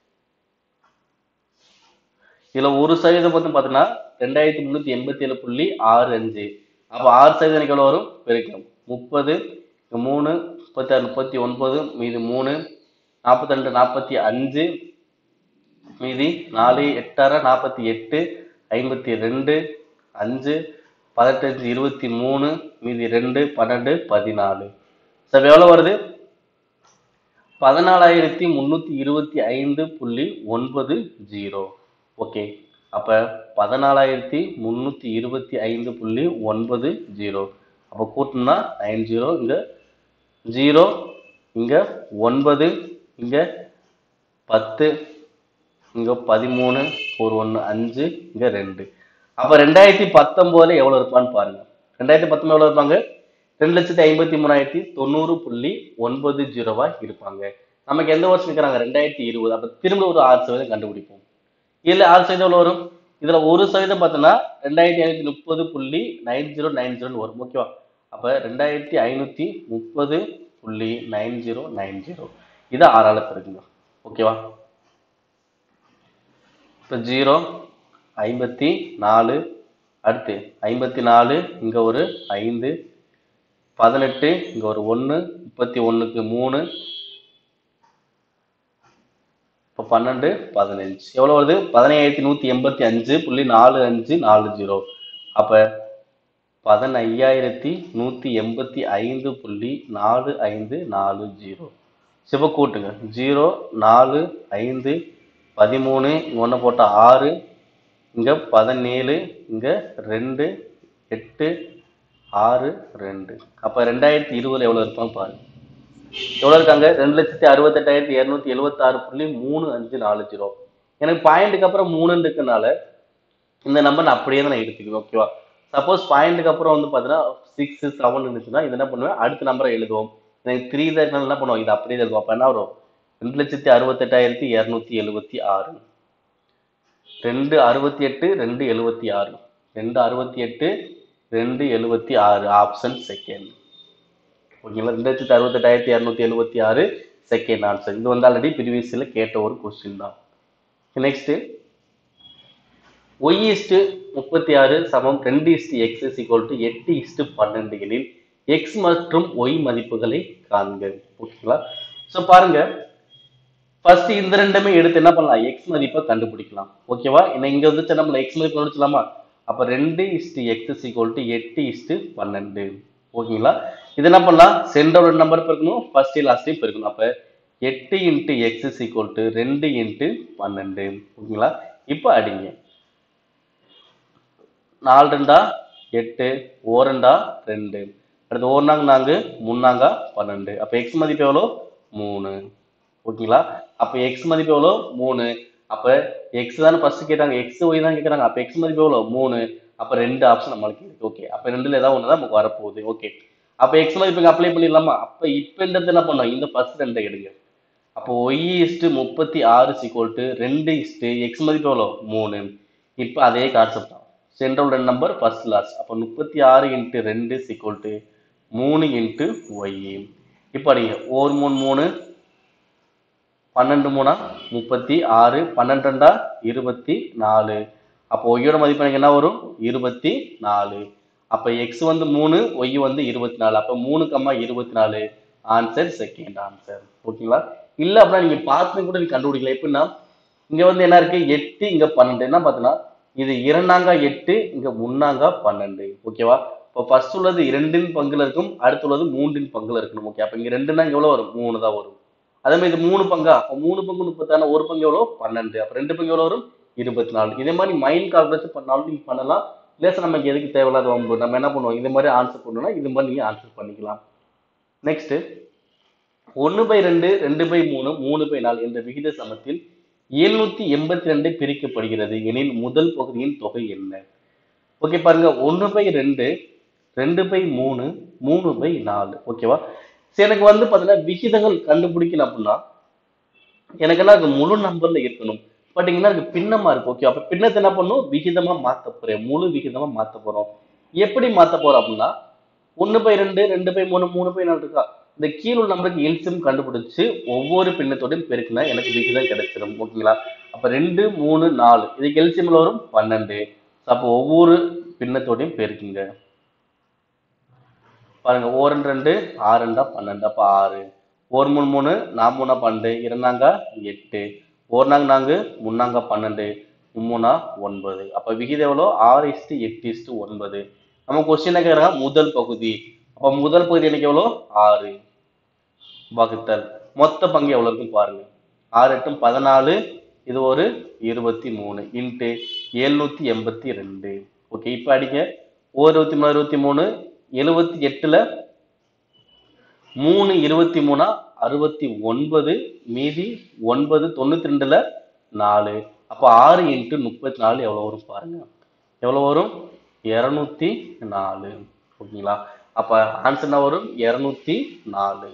இதுல ஒரு சதவீதம் வந்து பாத்தீங்கன்னா ரெண்டாயிரத்தி முன்னூத்தி எண்பத்தி ஏழு புள்ளி ஆறு அஞ்சு அப்ப ஆறு சதவீதம் எனக்கு எவ்வளவு வரும் பெருக்கம் முப்பது மூணு முப்பத்தி ஆறு முப்பத்தி ஒன்பது மீது மூணு நாற்பத்தி ரெண்டு நாற்பத்தி அஞ்சு மீதி நாலு எட்டாறு நாற்பத்தி எட்டு ஐம்பத்தி ரெண்டு அஞ்சு பதினெட்டு இருபத்தி மூணு மீதி ரெண்டு பன்னெண்டு பதினாலு சார் எவ்வளவு வருது பதினாலாயிரத்தி முன்னூத்தி இருபத்தி ஐந்து புள்ளி ஒன்பது ஜீரோ ஓகே அப்ப பதினாலாயிரத்தி முன்னூத்தி இருபத்தி ஐந்து புள்ளி ஒன்பது ஜீரோ அப்ப கூட்டணும்னா நைன் ஜீரோ இங்க ஜீரோ இங்க ஒன்பது இங்க பத்து இங்க பதிமூணு ஒரு ஒன்று அஞ்சு இங்க ரெண்டு அப்ப ரெண்டாயிரத்தி பத்தொன்பதுல எவ்வளவு இருப்பான்னு பாருங்க ரெண்டாயிரத்தி பத்தொன்பது எவ்வளவு இருப்பாங்க ரெண்டு லட்சத்தி ஐம்பத்தி மூணாயிரத்தி தொண்ணூறு புள்ளி ஒன்பது ஜீரோவா இருப்பாங்க நமக்கு எந்த வருஷம் இருக்கிறாங்க ரெண்டாயிரத்தி இருபது அப்ப திரும்ப ஒரு ஆறு சதவீதம் கண்டுபிடிப்போம் இதுல ஆறு சதவீதம் எவ்வளவு வரும் இதுல ஒரு சதவீதம் பார்த்தோன்னா ரெண்டாயிரத்தி ஐநூத்தி முப்பது புள்ளி நைன் ஜீரோ நைன் ஜீரோன்னு வரும் ஓகேவா அப்ப ரெண்டாயிரத்தி ஐநூத்தி முப்பது புள்ளி நைன் ஜீரோ நைன் ஜீரோ இது ஆறால பெருக்குங்க ஓகேவா இப்போ ஜீரோ ஐம்பத்தி நாலு அடுத்து ஐம்பத்தி நாலு இங்கே ஒரு ஐந்து பதினெட்டு இங்கே ஒரு ஒன்று முப்பத்தி ஒன்றுக்கு மூணு இப்போ பன்னெண்டு பதினஞ்சு எவ்வளோ வருது பதினையாயிரத்தி நூற்றி எண்பத்தி அஞ்சு புள்ளி நாலு அஞ்சு நாலு ஜீரோ அப்போ பதினையாயிரத்தி நூற்றி எண்பத்தி ஐந்து புள்ளி நாலு ஐந்து நாலு ஜீரோ சிவ கூட்டுங்க ஜீரோ நாலு ஐந்து பதிமூணு இங்கே ஒன்று போட்டால் ஆறு இங்கே பதினேழு இங்கே ரெண்டு எட்டு ஆறு ரெண்டு அப்போ ரெண்டாயிரத்தி இருபதுல எவ்வளோ இருப்பாங்க பாருங்க எவ்வளோ இருக்காங்க ரெண்டு லட்சத்தி அறுபத்தெட்டாயிரத்தி இரநூத்தி எழுபத்தாறு புள்ளி மூணு அஞ்சு நாலு ஜீரோ எனக்கு பாயிண்ட்டுக்கு அப்புறம் மூணுன்னு இருக்கனால இந்த நம்பர் நான் அப்படியே தான் நான் எடுத்துக்குவேன் ஓகேவா சப்போஸ் பாயிண்ட்டுக்கு அப்புறம் வந்து பார்த்தீங்கன்னா சிக்ஸ் செவன் இருந்துச்சுன்னா இது என்ன பண்ணுவேன் அடுத்த நம்பரை எழுதுவோம் எனக்கு த்ரீ தான் இருக்கனால என்ன பண்ணுவோம் இது அப்படியே எழுதுவோம் அப்போ என்ன வரும் ரெண்டு லட்சத்தி அறுபத்தெட்டாயிரத்தி இரநூத்தி எழுபத்தி ஆறு ரெண்டு அறுபத்தி எட்டு ரெண்டு எழுபத்தி ஆறு ரெண்டு அறுபத்தி எட்டு ரெண்டு எழுபத்தி ஆறு ஆப்ஷன் செகண்ட் ஓகேங்களா ரெண்டு லட்சத்தி அறுபத்தெட்டாயிரத்தி இரநூத்தி எழுபத்தி ஆறு செகண்ட் ஆன்சர் இது வந்து ஆல்ரெடி ப்ரீவியஸில் கேட்ட ஒரு கொஸ்டின் தான் நெக்ஸ்ட் ஒய் இஸ்டு முப்பத்தி ஆறு சமம் ரெண்டு is to x is equal to எட்டு இஸ்டு பன்னெண்டு எனில் எக்ஸ் மற்றும் ஒய் மதிப்புகளை காண்க ஓகேங்களா ஸோ பாருங்க ஃபர்ஸ்ட் இந்த ரெண்டுமே எடுத்து என்ன பண்ணலாம் எக்ஸ் மதிப்பை கண்டுபிடிக்கலாம் ஓகேவா என்ன இங்க வந்து நம்ம எக்ஸ் மதிப்பு கண்டுபிடிச்சலாமா அப்ப ரெண்டு is to x is equal to எட்டு இஸ்டு பன்னெண்டு ஓகேங்களா இது என்ன பண்ணலாம் சென்டரோட நம்பர் பெருக்கணும் ஃபர்ஸ்ட் லாஸ்ட்டையும் பெருக்கணும் அப்ப எட்டு into x is equal to ரெண்டு இன்ட்டு பன்னெண்டு ஓகேங்களா இப்போ அடிங்க நாலு ரெண்டா எட்டு ஓரெண்டா ரெண்டு அடுத்து ஓர்னாங்க நான்கு முன்னாங்க பன்னெண்டு அப்போ எக்ஸ் மதிப்பு எவ்வளோ மூணு ஓகேங்களா அப்போ எக்ஸ் மதிப்பு எவ்வளோ மூணு அப்போ எக்ஸ் தானே ஃபர்ஸ்ட் கேட்டாங்க எக்ஸ் ஒய் தான் கேட்குறாங்க அப்போ எக்ஸ் மதிப்பு எவ்வளோ மூணு அப்போ ரெண்டு ஆப்ஷன் நம்மளுக்கு இருக்கு ஓகே அப்போ ரெண்டுல ஏதாவது ஒன்று தான் நமக்கு வரப்போகுது ஓகே அப்போ எக்ஸ் மதிப்புக்கு அப்ளை பண்ணிடலாமா அப்போ இப்போ இந்த இடத்துல என்ன பண்ணோம் இந்த ஃபர்ஸ்ட் ரெண்டை எடுங்க அப்போ ஒய் இஸ்ட்டு முப்பத்தி ஆறு சிக்வல் ரெண்டு இஸ்ட்டு எக்ஸ் மதிப்பு எவ்வளோ மூணு இப்போ அதே கான்செப்ட் தான் சென்ட்ரல் ரெண்டு நம்பர் ஃபர்ஸ்ட் லாஸ்ட் அப்போ முப்பத்தி ஆறு இன்ட்டு ரெண்டு சிக்வல் மூணு இன்ட்டு ஒய் இப்போ அடிங்க ஒரு மூணு மூணு பன்னெண்டு மூணா முப்பத்தி ஆறு பன்னெண்டு ரெண்டா இருபத்தி நாலு அப்போ ஒய்யோட மதிப்பு எனக்கு என்ன வரும் இருபத்தி நாலு அப்போ எக்ஸ் வந்து மூணு ஒய் வந்து இருபத்தி நாலு அப்போ மூணு கம்மா இருபத்தி நாலு ஆன்சர் செகண்ட் ஆன்சர் ஓகேங்களா இல்லை அப்படின்னா நீங்கள் பார்த்து கூட நீங்க கண்டுபிடிக்கல எப்படின்னா இங்கே வந்து என்ன இருக்கு எட்டு இங்கே பன்னெண்டு என்ன பார்த்தீங்கன்னா இது இரண்டாங்க எட்டு இங்கே முன்னாங்க பன்னெண்டு ஓகேவா இப்போ ஃபர்ஸ்ட் உள்ளது இரண்டின் பங்குல இருக்கும் அடுத்து உள்ளது மூன்றின் பங்குல இருக்கணும் ஓகே அப்போ இங்கே ரெண்டுனா இங்கே எவ்வளோ வரும் மூணு தான் வரும் அதே மாதிரி இது மூணு பங்கா அப்போ மூணு பங்கு முப்பத்தாறு ஒரு பங்கு எவ்வளோ பன்னெண்டு அப்போ ரெண்டு பங்கு எவ்வளோ வரும் இருபத்தி நாலு இதே மாதிரி மைண்ட் கால்குலேஷன் பண்ணாலும் நீங்கள் பண்ணலாம் இல்லை நமக்கு எதுக்கு தேவையில்லாத வம்பு நம்ம என்ன பண்ணுவோம் இந்த மாதிரி ஆன்சர் பண்ணணும்னா இது மாதிரி நீங்கள் ஆன்சர் பண்ணிக்கலாம் நெக்ஸ்ட் ஒன்று பை ரெண்டு ரெண்டு பை மூணு மூணு பை நாலு என்ற விகித சமத்தில் எழுநூத்தி எண்பத்தி ரெண்டு பிரிக்கப்படுகிறது எனில் முதல் பகுதியின் தொகை என்ன ஓகே பாருங்க ஒன்று பை ரெண்டு ரெண்டு பை மூணு மூணு பை நாலு ஓகேவா சரி எனக்கு வந்து பார்த்தீங்கன்னா விகிதங்கள் கண்டுபிடிக்கணும் அப்படின்னா எனக்கு என்ன இருக்கு முழு நம்பர்ல இருக்கணும் பட் இங்கன்னா எனக்கு பின்னமா இருக்கு ஓகே அப்ப பின்னத்தை என்ன பண்ணும் விகிதமா மாத்த போறேன் முழு விகிதமா மாத்த போறோம் எப்படி மாத்த போறோம் அப்படின்னா ஒன்று பை ரெண்டு ரெண்டு பை மூணு மூணு பை நாலு இருக்கா இந்த கீழ் உள்ள நம்பருக்கு எல்சியம் கண்டுபிடிச்சு ஒவ்வொரு பின்னத்தோடையும் பெருக்கினா எனக்கு விகிதம் கிடைச்சிடும் ஓகேங்களா அப்ப ரெண்டு மூணு நாலு இதுக்கு எல்சியம்ல வரும் பன்னெண்டு அப்போ ஒவ்வொரு பின்னத்தோடையும் பெருக்குங்க பாருங்க ஓர் ரெண்டு ரெண்டு ஆறு ரெண்டா பன்னெண்டு அப்ப ஆறு ஓர் மூணு மூணு நான் மூணா பன்னெண்டு இரண்டாங்க எட்டு ஓர் நாங்க நான்கு முன்னாங்க பன்னெண்டு மும்மூணா ஒன்பது அப்ப விகிதம் எவ்வளோ ஆறு இஸ்டு எட்டு இஸ்டு ஒன்பது நம்ம கொஸ்டின் கேட்குறாங்க முதல் பகுதி அப்ப முதல் பகுதி எனக்கு எவ்வளோ ஆறு வகுத்தல் மொத்த பங்கு எவ்வளவு இருக்கும் பாருங்க ஆறு எட்டும் பதினாலு இது ஒரு இருபத்தி மூணு இன்ட்டு எழுநூத்தி எண்பத்தி ரெண்டு ஓகே இப்போ அடிங்க ஓர் இருபத்தி மூணு இருபத்தி மூணு எழுபத்தி எட்டுல மூணு இருபத்தி மூணா அறுபத்தி ஒன்பது மீதி ஒன்பது தொண்ணூத்தி ரெண்டுல நாலு அப்போ ஆறு இன்ட்டு முப்பத்தி நாலு எவ்வளோ வரும் பாருங்க எவ்வளோ வரும் இரநூத்தி நாலு ஓகேங்களா அப்போ ஆன்சர் என்ன வரும் இரநூத்தி நாலு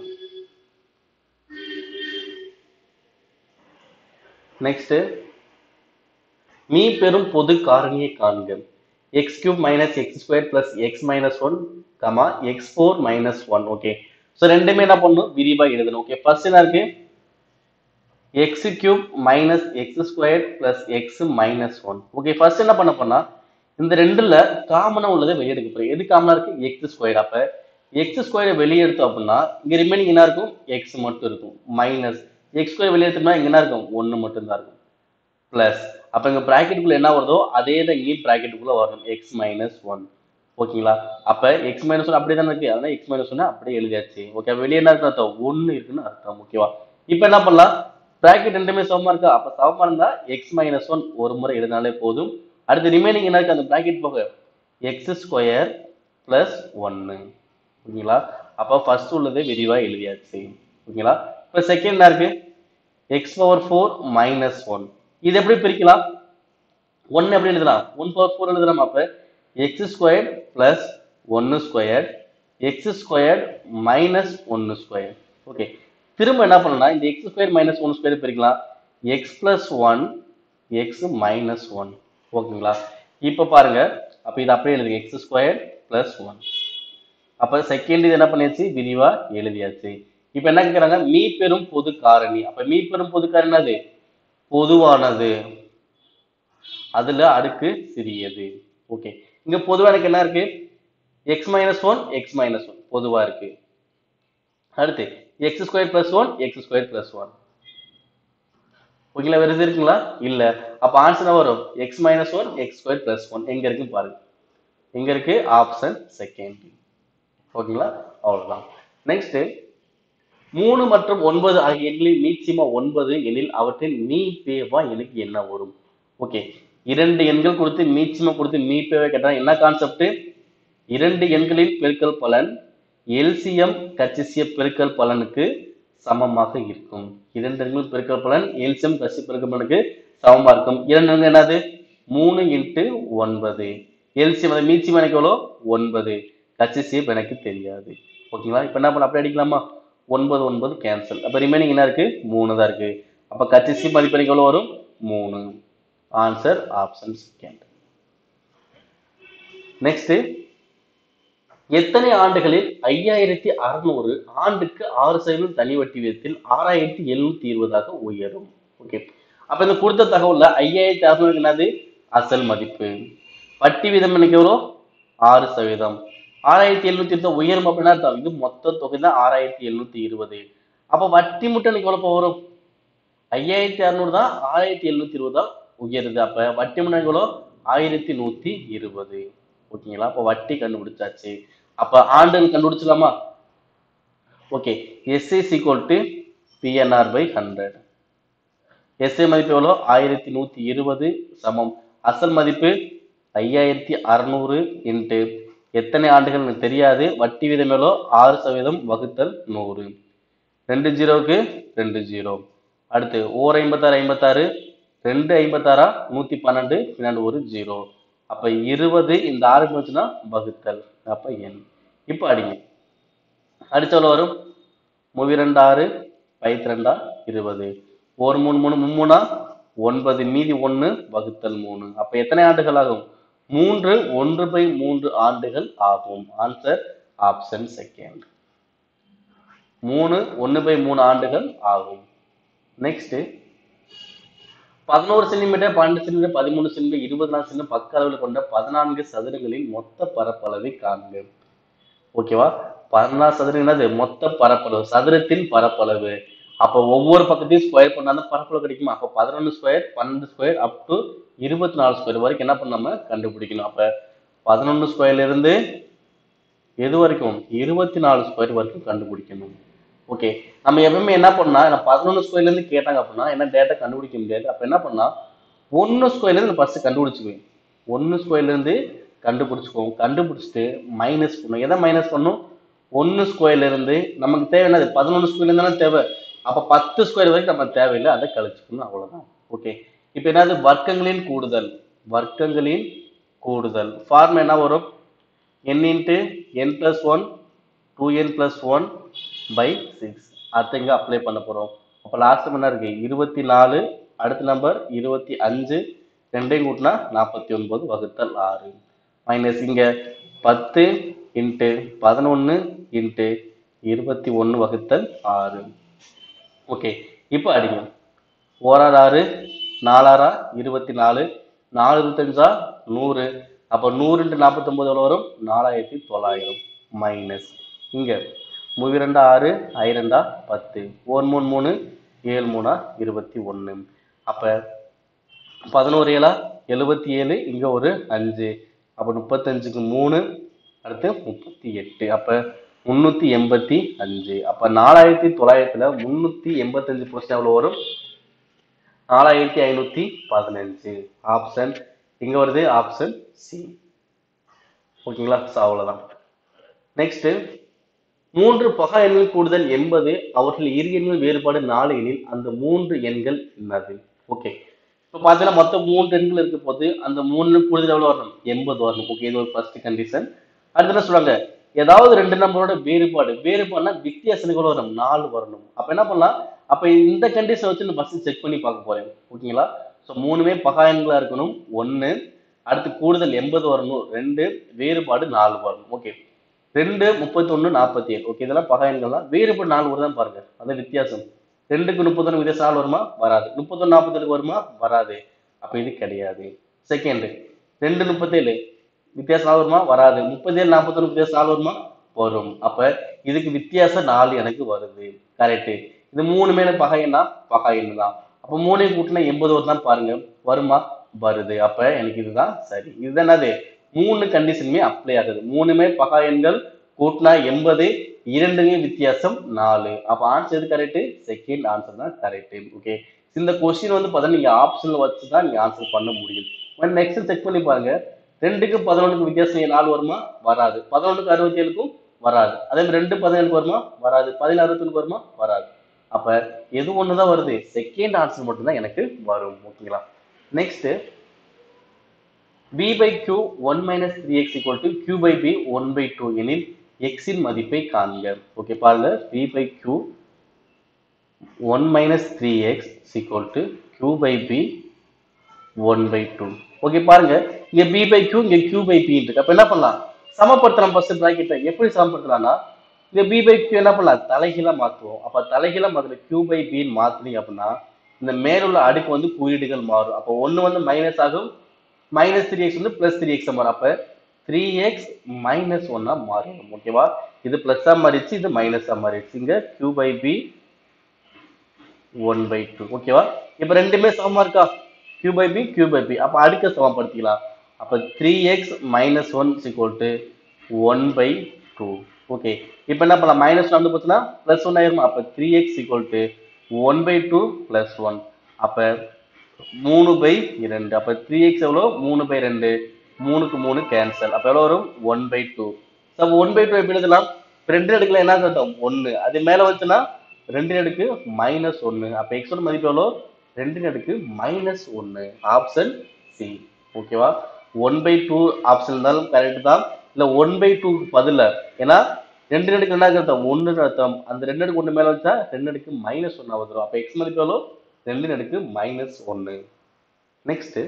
நெக்ஸ்ட் மீ பெறும் பொது காரணியை காண்க x cube minus x square plus x minus one comma x four minus one okay so ரெண்டுமே என்ன பண்ணணும் விரிவாக எழுதணும் ஓகே ஃபர்ஸ்ட் என்ன இருக்கு x cube minus x square plus x minus one okay first என்ன பண்ண போனா இந்த ரெண்டுல காமனா உள்ளதை வெளியே எடுக்க போறேன் எது காமனா இருக்கு எக்ஸ் ஸ்கொயர் அப்ப எக்ஸ் ஸ்கொயர் வெளியே எடுத்தோம் அப்படின்னா இங்க ரிமைனிங் என்ன இருக்கும் எக்ஸ் மட்டும் இருக்கும் மைனஸ் எக்ஸ் ஸ்கொயர் வெளியே எடுத்தோம்னா இங்க என்ன இருக்கும் ஒன்று மட்டும் தான் இருக்கும் பிளஸ் அப்ப இங்க பிராக்கெட்டுக்குள்ள என்ன வருதோ அதே தான் இங்கேயும் பிராக்கெட்டுக்குள்ள வரணும் எக்ஸ் மைனஸ் ஒன் ஓகேங்களா அப்ப எக்ஸ் மைனஸ் ஒன் அப்படியே தானே இருக்கு அதனால எக்ஸ் மைனஸ் ஒன் அப்படியே எழுதியாச்சு ஓகே வெளியே என்ன இருக்கு அர்த்தம் ஒன்னு இருக்குன்னு அர்த்தம் ஓகேவா இப்போ என்ன பண்ணலாம் பிராக்கெட் ரெண்டுமே சமமா இருக்கா அப்ப சமமா இருந்தா எக்ஸ் மைனஸ் ஒன் ஒரு முறை எழுதினாலே போதும் அடுத்து ரிமைனிங் என்ன இருக்கு அந்த பிராக்கெட் போக எக்ஸ் ஸ்கொயர் பிளஸ் ஒன்னு ஓகேங்களா அப்போ ஃபர்ஸ்ட் உள்ளதை விரிவா எழுதியாச்சு ஓகேங்களா இப்போ செகண்ட் என்ன இருக்கு x power four minus one இது எப்படி பிரிக்கலாம் ஒன் எப்படி எழுதலாம் ஒன் பவர் ஃபோர் எழுதலாம் அப்ப எக்ஸ் ஸ்கொயர் பிளஸ் ஒன்னு ஸ்கொயர் எக்ஸ் ஸ்கொயர் மைனஸ் ஒன்னு ஸ்கொயர் ஓகே திரும்ப என்ன பண்ணலாம் இந்த x square minus one square பிரிக்கலாம் x plus one x minus one ஓகேங்களா இப்போ பாருங்க அப்போ இது அப்படியே எழுதுங்க எக்ஸ் ஸ்கொயர் பிளஸ் ஒன் அப்போ செகண்ட் இது என்ன பண்ணியாச்சு விரிவா எழுதியாச்சு இப்போ என்ன கேட்குறாங்க மீ பெரும் பொது காரணி அப்போ மீ பெரும் பொது காரணி என்னது பொதுவானது அதுல அடுக்கு சிறியது ஓகே இங்க பொதுவா எனக்கு என்ன இருக்கு x minus one x minus one பொதுவா இருக்கு அடுத்து x square plus one x square plus one ஓகேங்களா வேறு எது இருக்குங்களா இல்ல அப்ப ஆன்சர் என்ன வரும் x minus one x square plus one எங்க இருக்கு பாருங்க எங்க இருக்கு ஆப்ஷன் செகண்ட் ஓகேங்களா அவ்வளவுதான் நெக்ஸ்ட் மூணு மற்றும் ஒன்பது ஆகிய எண்களில் மீச்சிமா ஒன்பது எனில் அவற்றின் மீ பேவா எனக்கு என்ன வரும் ஓகே இரண்டு எண்கள் கொடுத்து மீச்சிமா கொடுத்து மீ பேவை கேட்டா என்ன கான்செப்ட் இரண்டு எண்களின் பெருக்கல் பலன் எல்சிஎம் கச்சிசிய பெருக்கல் பலனுக்கு சமமாக இருக்கும் இரண்டு எண்கள் பெருக்கல் பலன் எல்சிஎம் கச்சி பெருக்கல் பலனுக்கு சமமா இருக்கும் இரண்டு எண்கள் என்னது மூணு இன்ட்டு ஒன்பது எல்சிஎம் அந்த மீச்சியம் எனக்கு எவ்வளோ ஒன்பது கச்சிசியம் எனக்கு தெரியாது ஓகேங்களா இப்போ என்ன பண்ண அப்படியே அடிக்கலாமா ஒன்பது ஒன்பது கேன்சல் அப்போ ரிமைனிங் என்ன இருக்கு மூணு தான் இருக்கு அப்போ கச்சிசி மதிப்பு எனக்கு எவ்வளோ வரும் மூணு ஆன்சர் ஆப்ஷன் செகண்ட் நெக்ஸ்ட் எத்தனை ஆண்டுகளில் ஐயாயிரத்தி அறுநூறு ஆண்டுக்கு ஆறு சதவீதம் தனி வட்டி வீதத்தில் ஆறாயிரத்தி எழுநூத்தி இருபதாக உயரும் ஓகே அப்ப இந்த கொடுத்த தகவல்ல ஐயாயிரத்தி அறுநூறு என்னது அசல் மதிப்பு வட்டி வீதம் எனக்கு எவ்வளோ ஆறு சதவீதம் ஆறாயிரத்தி எழுநூத்தி இருபது உயரும் அப்படின்னா அர்த்தம் இது மொத்த தொகை தான் ஆறாயிரத்தி எழுநூத்தி இருபது அப்ப வட்டி மட்டும் எனக்கு எவ்வளவு வரும் ஐயாயிரத்தி அறுநூறு தான் ஆயிரத்தி எழுநூத்தி இருபது தான் உயருது அப்ப வட்டி மட்டும் எவ்வளோ ஆயிரத்தி நூத்தி இருபது ஓகேங்களா அப்ப வட்டி கண்டுபிடிச்சாச்சு அப்ப ஆண்டுகள் கண்டுபிடிச்சலாமா okay SA is equal to PNR by hundred SA மதிப்பு எவ்வளோ ஆயிரத்தி நூத்தி இருபது சமம் அசல் மதிப்பு ஐயாயிரத்தி அறுநூறு இன்ட்டு எத்தனை ஆண்டுகள் எனக்கு தெரியாது வட்டி வீதம் எவ்வளோ ஆறு சதவீதம் வகுத்தல் நூறு ரெண்டு ஜீரோவுக்கு ரெண்டு ஜீரோ அடுத்து ஓர் ஐம்பத்தாறு ஐம்பத்தாறு ரெண்டு ஐம்பத்தாறா நூத்தி பன்னெண்டு பின்னாடி ஒரு ஜீரோ அப்ப இருபது இந்த ஆறுக்கு வச்சுன்னா வகுத்தல் அப்ப எண் இப்போ அடிங்க அடிச்சவள வரும் மூவி ரெண்டு ஆறு பைத்து ரெண்டா இருபது ஒரு மூணு மூணு மும்மூணா ஒன்பது மீதி ஒன்று வகுத்தல் மூணு அப்ப எத்தனை ஆண்டுகள் ஆகும் மூன்று ஒன்று பை மூன்று ஆண்டுகள் ஆகும் ஆன்சர் ஆப்ஷன் செகண்ட் மூணு ஒன்று பை மூணு ஆண்டுகள் ஆகும் நெக்ஸ்ட் பதினோரு சென்டிமீட்டர் பன்னெண்டு சென்டிமீட்டர் பதிமூணு சென்டிமீட்டர் இருபது நாலு சென்டிமீட்டர் பக்க அளவில் கொண்ட பதினான்கு சதுரங்களின் மொத்த பரப்பளவை காண்க ஓகேவா பதினாறு சதுரம் என்னது மொத்த பரப்பளவு சதுரத்தின் பரப்பளவு அப்போ ஒவ்வொரு பக்கத்தையும் ஸ்கொயர் பண்ணாதான் பரப்பளவு கிடைக்குமா அப்போ பதினொன்று ஸ்கொயர் பன்னெண்டு ஸ்கொயர் அப் டு இருபத்தி நாலு ஸ்கொயர் வரைக்கும் என்ன பண்ண நம்ம கண்டுபிடிக்கணும் அப்போ பதினொன்று ஸ்கொயர்ல இருந்து எது வரைக்கும் இருபத்தி நாலு ஸ்கொயர் வரைக்கும் கண்டுபிடிக்கணும் ஓகே நம்ம எப்பவுமே என்ன பண்ணா நான் பதினொன்று ஸ்கொயர்ல இருந்து கேட்டாங்க அப்படின்னா என்ன டேட்டா கண்டுபிடிக்க முடியாது அப்ப என்ன பண்ணா ஒன்று ஸ்கொயர்ல இருந்து ஃபர்ஸ்ட் கண்டுபிடிச்சுக்குவேன் ஒன்று ஸ்கொயர்ல இருந்து கண்டுபிடிச்சுக்குவோம் கண்டுபிடிச்சிட்டு மைனஸ் பண்ணும் எதை மைனஸ் பண்ணும் ஒன்று ஸ்கொயர்ல இருந்து நமக்கு தேவை என்னது பதினொன்று ஸ்கொயர்ல இருந்து தானே தேவை அப்ப பத்து ஸ்கொயர் வரைக்கும் நம்ம தேவையில்லை அதை கழிச்சுக்கணும் அவ்வளவுதான் ஓகே இப்போ என்னது வர்க்கங்களின் கூடுதல் வர்க்கங்களின் கூடுதல் ஃபார்ம் என்ன வரும் n into N plus one two N plus one by six அடுத்து இங்கே அப்ளை பண்ண போகிறோம் அப்போ லாஸ்ட் என்ன இருக்கு இருபத்தி நாலு அடுத்த நம்பர் இருபத்தி அஞ்சு ரெண்டையும் கூட்டினா நாற்பத்தி ஒன்பது வகுத்தல் ஆறு மைனஸ் இங்கே பத்து இன்ட்டு பதினொன்று இன்ட்டு இருபத்தி ஒன்று வகுத்தல் ஆறு ஓகே இப்போ அடிங்க ஓராறு ஆறு நாலாறா இருபத்தி நாலு நாலு இருபத்தஞ்சா நூறு அப்போ நூறு இன்ட்டு நாற்பத்தொம்பது எவ்வளோ வரும் நாலாயிரத்தி தொள்ளாயிரம் மைனஸ் இங்கே மூவி ரெண்டா ஆறு ஐ ரெண்டா பத்து ஒன் மூணு மூணு ஏழு மூணா இருபத்தி ஒன்று அப்போ பதினோரு ஏழா எழுபத்தி ஏழு இங்கே ஒரு அஞ்சு அப்போ முப்பத்தஞ்சுக்கு மூணு அடுத்து முப்பத்தி எட்டு அப்போ முந்நூற்றி எண்பத்தி அஞ்சு அப்போ நாலாயிரத்தி தொள்ளாயிரத்தில் முந்நூற்றி எண்பத்தஞ்சு பர்சன்ட் எவ்வளோ வரும் நாலாயிரத்தி ஐநூற்றி பதினஞ்சு ஆப்ஷன் இங்கே வருது ஆப்ஷன் சி ஓகேங்களா ஸோ அவ்வளோதான் நெக்ஸ்ட் மூன்று பகா எண்கள் கூடுதல் எண்பது அவற்றில் இரு எண்கள் வேறுபாடு நாலு எண்ணில் அந்த மூன்று எண்கள் என்னது ஓகே இப்போ பார்த்தீங்கன்னா மொத்தம் மூன்று எண்கள் இருக்க போது அந்த மூணு கூடுதல் எவ்வளோ வரணும் எண்பது வரணும் ஓகே இது ஒரு ஃபர்ஸ்ட் கண்டிஷன் அடுத்து என்ன சொல்றாங்க ஏதாவது ரெண்டு நம்பரோட வேறுபாடு வேறுபாடுனா வித்தியாசம் எவ்வளவு வரும் நாலு வரணும் அப்ப என்ன பண்ணலாம் அப்ப இந்த கண்டிஷன் வச்சு நான் ஃபர்ஸ்ட் செக் பண்ணி பார்க்க போறேன் ஓகேங்களா ஸோ மூணுமே பகா எண்களா இருக்கணும் ஒன்னு அடுத்து கூடுதல் எண்பது வரணும் ரெண்டு வேறுபாடு நாலு வரணும் ஓகே ரெண்டு முப்பத்தொன்னு நாற்பத்தி ஏழு ஓகே இதெல்லாம் பகா எண்கள் தான் வேறுபாடு நாலு வருதான் பாருங்க அது வித்தியாசம் ரெண்டுக்கு முப்பத்தொன்னு வித்தியாசம் நாலு வருமா வராது முப்பத்தொன்னு நாற்பத்தேழு வருமா வராது அப்ப இது கிடையாது செகண்ட் ரெண்டு முப்பத்தேழு வித்தியாசம் நாலு வருமா வராது முப்பத்தேழு நாற்பத்தொன்னு வித்தியாசம் நாலு வருமா வரும் அப்ப இதுக்கு வித்தியாசம் நாலு எனக்கு வருது கரெக்ட் இது மூணுமே எனக்கு பகை எண்ணா பகா எண்ணு தான் அப்ப மூணையும் கூட்டினா எண்பது வருதான் பாருங்க வருமா வருது அப்ப எனக்கு இதுதான் சரி இதுதான் என்னது மூணு கண்டிஷனுமே அப்ளை ஆகுது மூணுமே பகா எண்கள் கூட்டினா எண்பது இரண்டுமே வித்தியாசம் நாலு அப்ப ஆன்சர் எது கரெக்ட் செகண்ட் ஆன்சர் தான் கரெக்ட் ஓகே இந்த கொஸ்டின் வந்து பார்த்தா நீங்க ஆப்ஷன்ல வச்சு தான் நீங்க ஆன்சர் பண்ண முடியும் நெக்ஸ்ட் செக் பண்ணி பாருங்க ரெண்டுக்கு பதினொன்றுக்கு வித்தியாசம் நாலு வருமா வராது பதினொன்றுக்கு அறுபத்தி ஏழுக்கும் வராது அதே மாதிரி ரெண்டு பதினேழுக்கு வருமா வராது பதினேழு அறுபத்தொன்னு வருமா வராது அப்ப எது ஒண்ணுதான் வருது செகண்ட் ஆன்சர் மட்டும்தான் எனக்கு வரும் ஓகேங்களா next b by q 1 minus 3x equal to q by b 1 by 2 எனில் x இன் மதிப்பை காண்க ஓகே பாருங்க b by q 1 minus 3x is equal to q by b 1 by 2 okay பாருங்க இங்க b by q இங்க q by b இருக்கு அப்ப என்ன பண்ணலாம் சமப்படுத்தலாம் ஃபர்ஸ்ட் பிராக்கெட்டை எப்படி சமப்படுத்தலாம்னா இங்க b by q என்ன பண்ணலாம் தலைகீழா மாத்துவோம் அப்ப தலைகீழா மாத்துல q by b ன்னு மாத்துனீங்க அப்படின்னா இந்த மேலுள்ள அடுக்கு வந்து குறியீடுகள் மாறும் அப்போ ஒண்ணு வந்து மைனஸ் ஆகும் மைனஸ் த்ரீ எக்ஸ் வந்து பிளஸ் த்ரீ எக்ஸ் மாறும் அப்ப த்ரீ எக்ஸ் மைனஸ் ஒன்னா மாறிடும் ஓகேவா இது பிளஸ்ஸா மாறிடுச்சு இது மைனஸா மாறிடுச்சு இங்க q by b one by two ஓகேவா இப்ப ரெண்டுமே சமமா இருக்கா q by b q by b அப்ப அடுக்க சமப்படுத்திக்கலாம் அப்ப three x minus one is equal to one by two okay இப்போ என்ன பண்ணலாம் மைனஸ் வந்து பார்த்தீங்கன்னா ப்ளஸ் ஒன் ஆயிருமா அப்போ three x equal to one by two plus one அப்போ மூணு பை இரண்டு அப்போ த்ரீ எக்ஸ் எவ்வளோ மூணு பை ரெண்டு மூணுக்கு மூணு கேன்சல் அப்போ எவ்வளோ வரும் one by two so one by two எப்படி எழுதலாம் இப்ப ரெண்டு அடுக்குல என்ன கட்டும் ஒன்று அது மேலே வச்சுன்னா ரெண்டு அடுக்கு மைனஸ் ஒன்று அப்போ எக்ஸோட மதிப்பு எவ்வளோ ரெண்டு அடுக்கு மைனஸ் ஒன்று ஆப்ஷன் சி ஓகேவா ஒன் பை டூ ஆப்ஷன் இருந்தாலும் கரெக்ட் தான் இல்லை ஒன் பை டூக்கு பதில ஏன்னா ரெண்டு அடுக்கு என்ன அர்த்தம் ஒன்று அர்த்தம் அந்த ரெண்டு அடுக்கு ஒன்று மேலே வச்சா ரெண்டு அடுக்கு மைனஸ் ஒன்று வந்துடும் அப்போ எக்ஸ் மதிப்பு எவ்வளோ ரெண்டு அடுக்கு மைனஸ் ஒன்று நெக்ஸ்ட்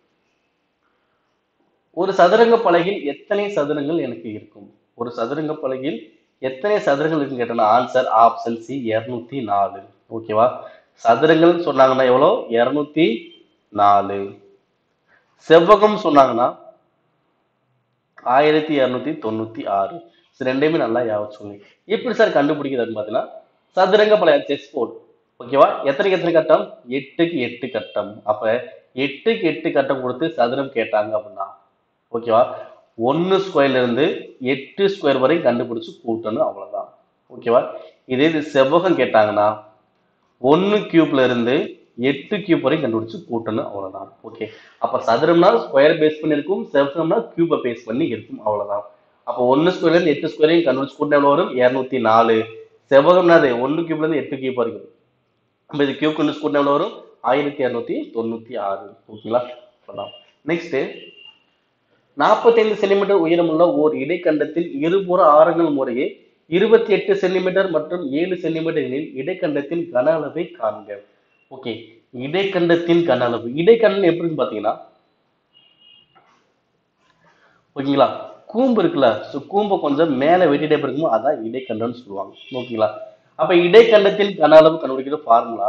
ஒரு சதுரங்க பலகையில் எத்தனை சதுரங்கள் எனக்கு இருக்கும் ஒரு சதுரங்க பலகையில் எத்தனை சதுரங்கள் இருக்குன்னு கேட்டோம்னா ஆன்சர் ஆப்ஷன் சி இரநூத்தி நாலு ஓகேவா சதுரங்கள் சொன்னாங்கன்னா எவ்வளோ இரநூத்தி நாலு செவ்வகம் சொன்னாங்கன்னா ஆயிரத்தி இரநூத்தி தொண்ணூத்தி ஆறு இது ரெண்டையுமே நல்லா ஞாபகம் சொல்லி எப்படி சார் கண்டுபிடிக்கிறதுன்னு பார்த்தீங்கன்னா சதுரங்க பழைய செஸ் போர்டு ஓகேவா எத்தனைக்கு எத்தனை கட்டம் எட்டுக்கு எட்டு கட்டம் அப்ப எட்டுக்கு எட்டு கட்டம் கொடுத்து சதுரம் கேட்டாங்க அப்படின்னா ஓகேவா ஒன்னு ஸ்கொயர்ல இருந்து எட்டு ஸ்கொயர் வரை கண்டுபிடிச்சு கூட்டணும் அவ்வளவுதான் ஓகேவா இதே இது செவ்வகம் கேட்டாங்கன்னா ஒன்னு கியூப்ல இருந்து எட்டு கியூப் வரை கண்டுபிடிச்சு கூட்டணும் அவ்வளவுதான் ஓகே அப்ப சதுரம்னா ஸ்கொயர் பேஸ் பண்ணி இருக்கும் செவ்வகம்னா கியூபை பேஸ் பண்ணி இருக்கும் அவ்வளவுதான் அப்போ ஒன்னு ஸ்கொயர்ல இருந்து எட்டு ஸ்கொயரையும் கண்டுபிடிச்சு கூட்டினா எவ்வளவு வரும் இரநூத்தி நாலு செவ்வகம்னா அது ஒன்னு கியூப்ல இருந்து எட்டு கியூப் வரைக்கும் அப்ப இது கியூப் கண்டுபிடிச்சு கூட்டினா எவ்வளவு வரும் ஆயிரத்தி இரநூத்தி தொண்ணூத்தி ஆறு ஓகேங்களா அவ்வளவுதான் நெக்ஸ்ட் நாற்பத்தைந்து சென்டிமீட்டர் உயரமுள்ள ஓர் இடைக்கண்டத்தில் இருபுற ஆரங்கள் முறையே இருபத்தி எட்டு சென்டிமீட்டர் மற்றும் ஏழு சென்டிமீட்டர் எனில் இடைக்கண்டத்தின் கன அளவை காண்க ஓகே இடைக்கண்டத்தின் கன அளவு இடைக்கண்டம் எப்படின்னு பாத்தீங்கன்னா ஓகேங்களா கூம்பு இருக்குல்ல ஸோ கூம்பை கொஞ்சம் மேலே வெட்டிட்டே இருக்குமோ அதான் இடைக்கண்டம்னு சொல்லுவாங்க ஓகேங்களா அப்ப இடைக்கண்டத்தின் கன அளவு கண்டுபிடிக்கிற formula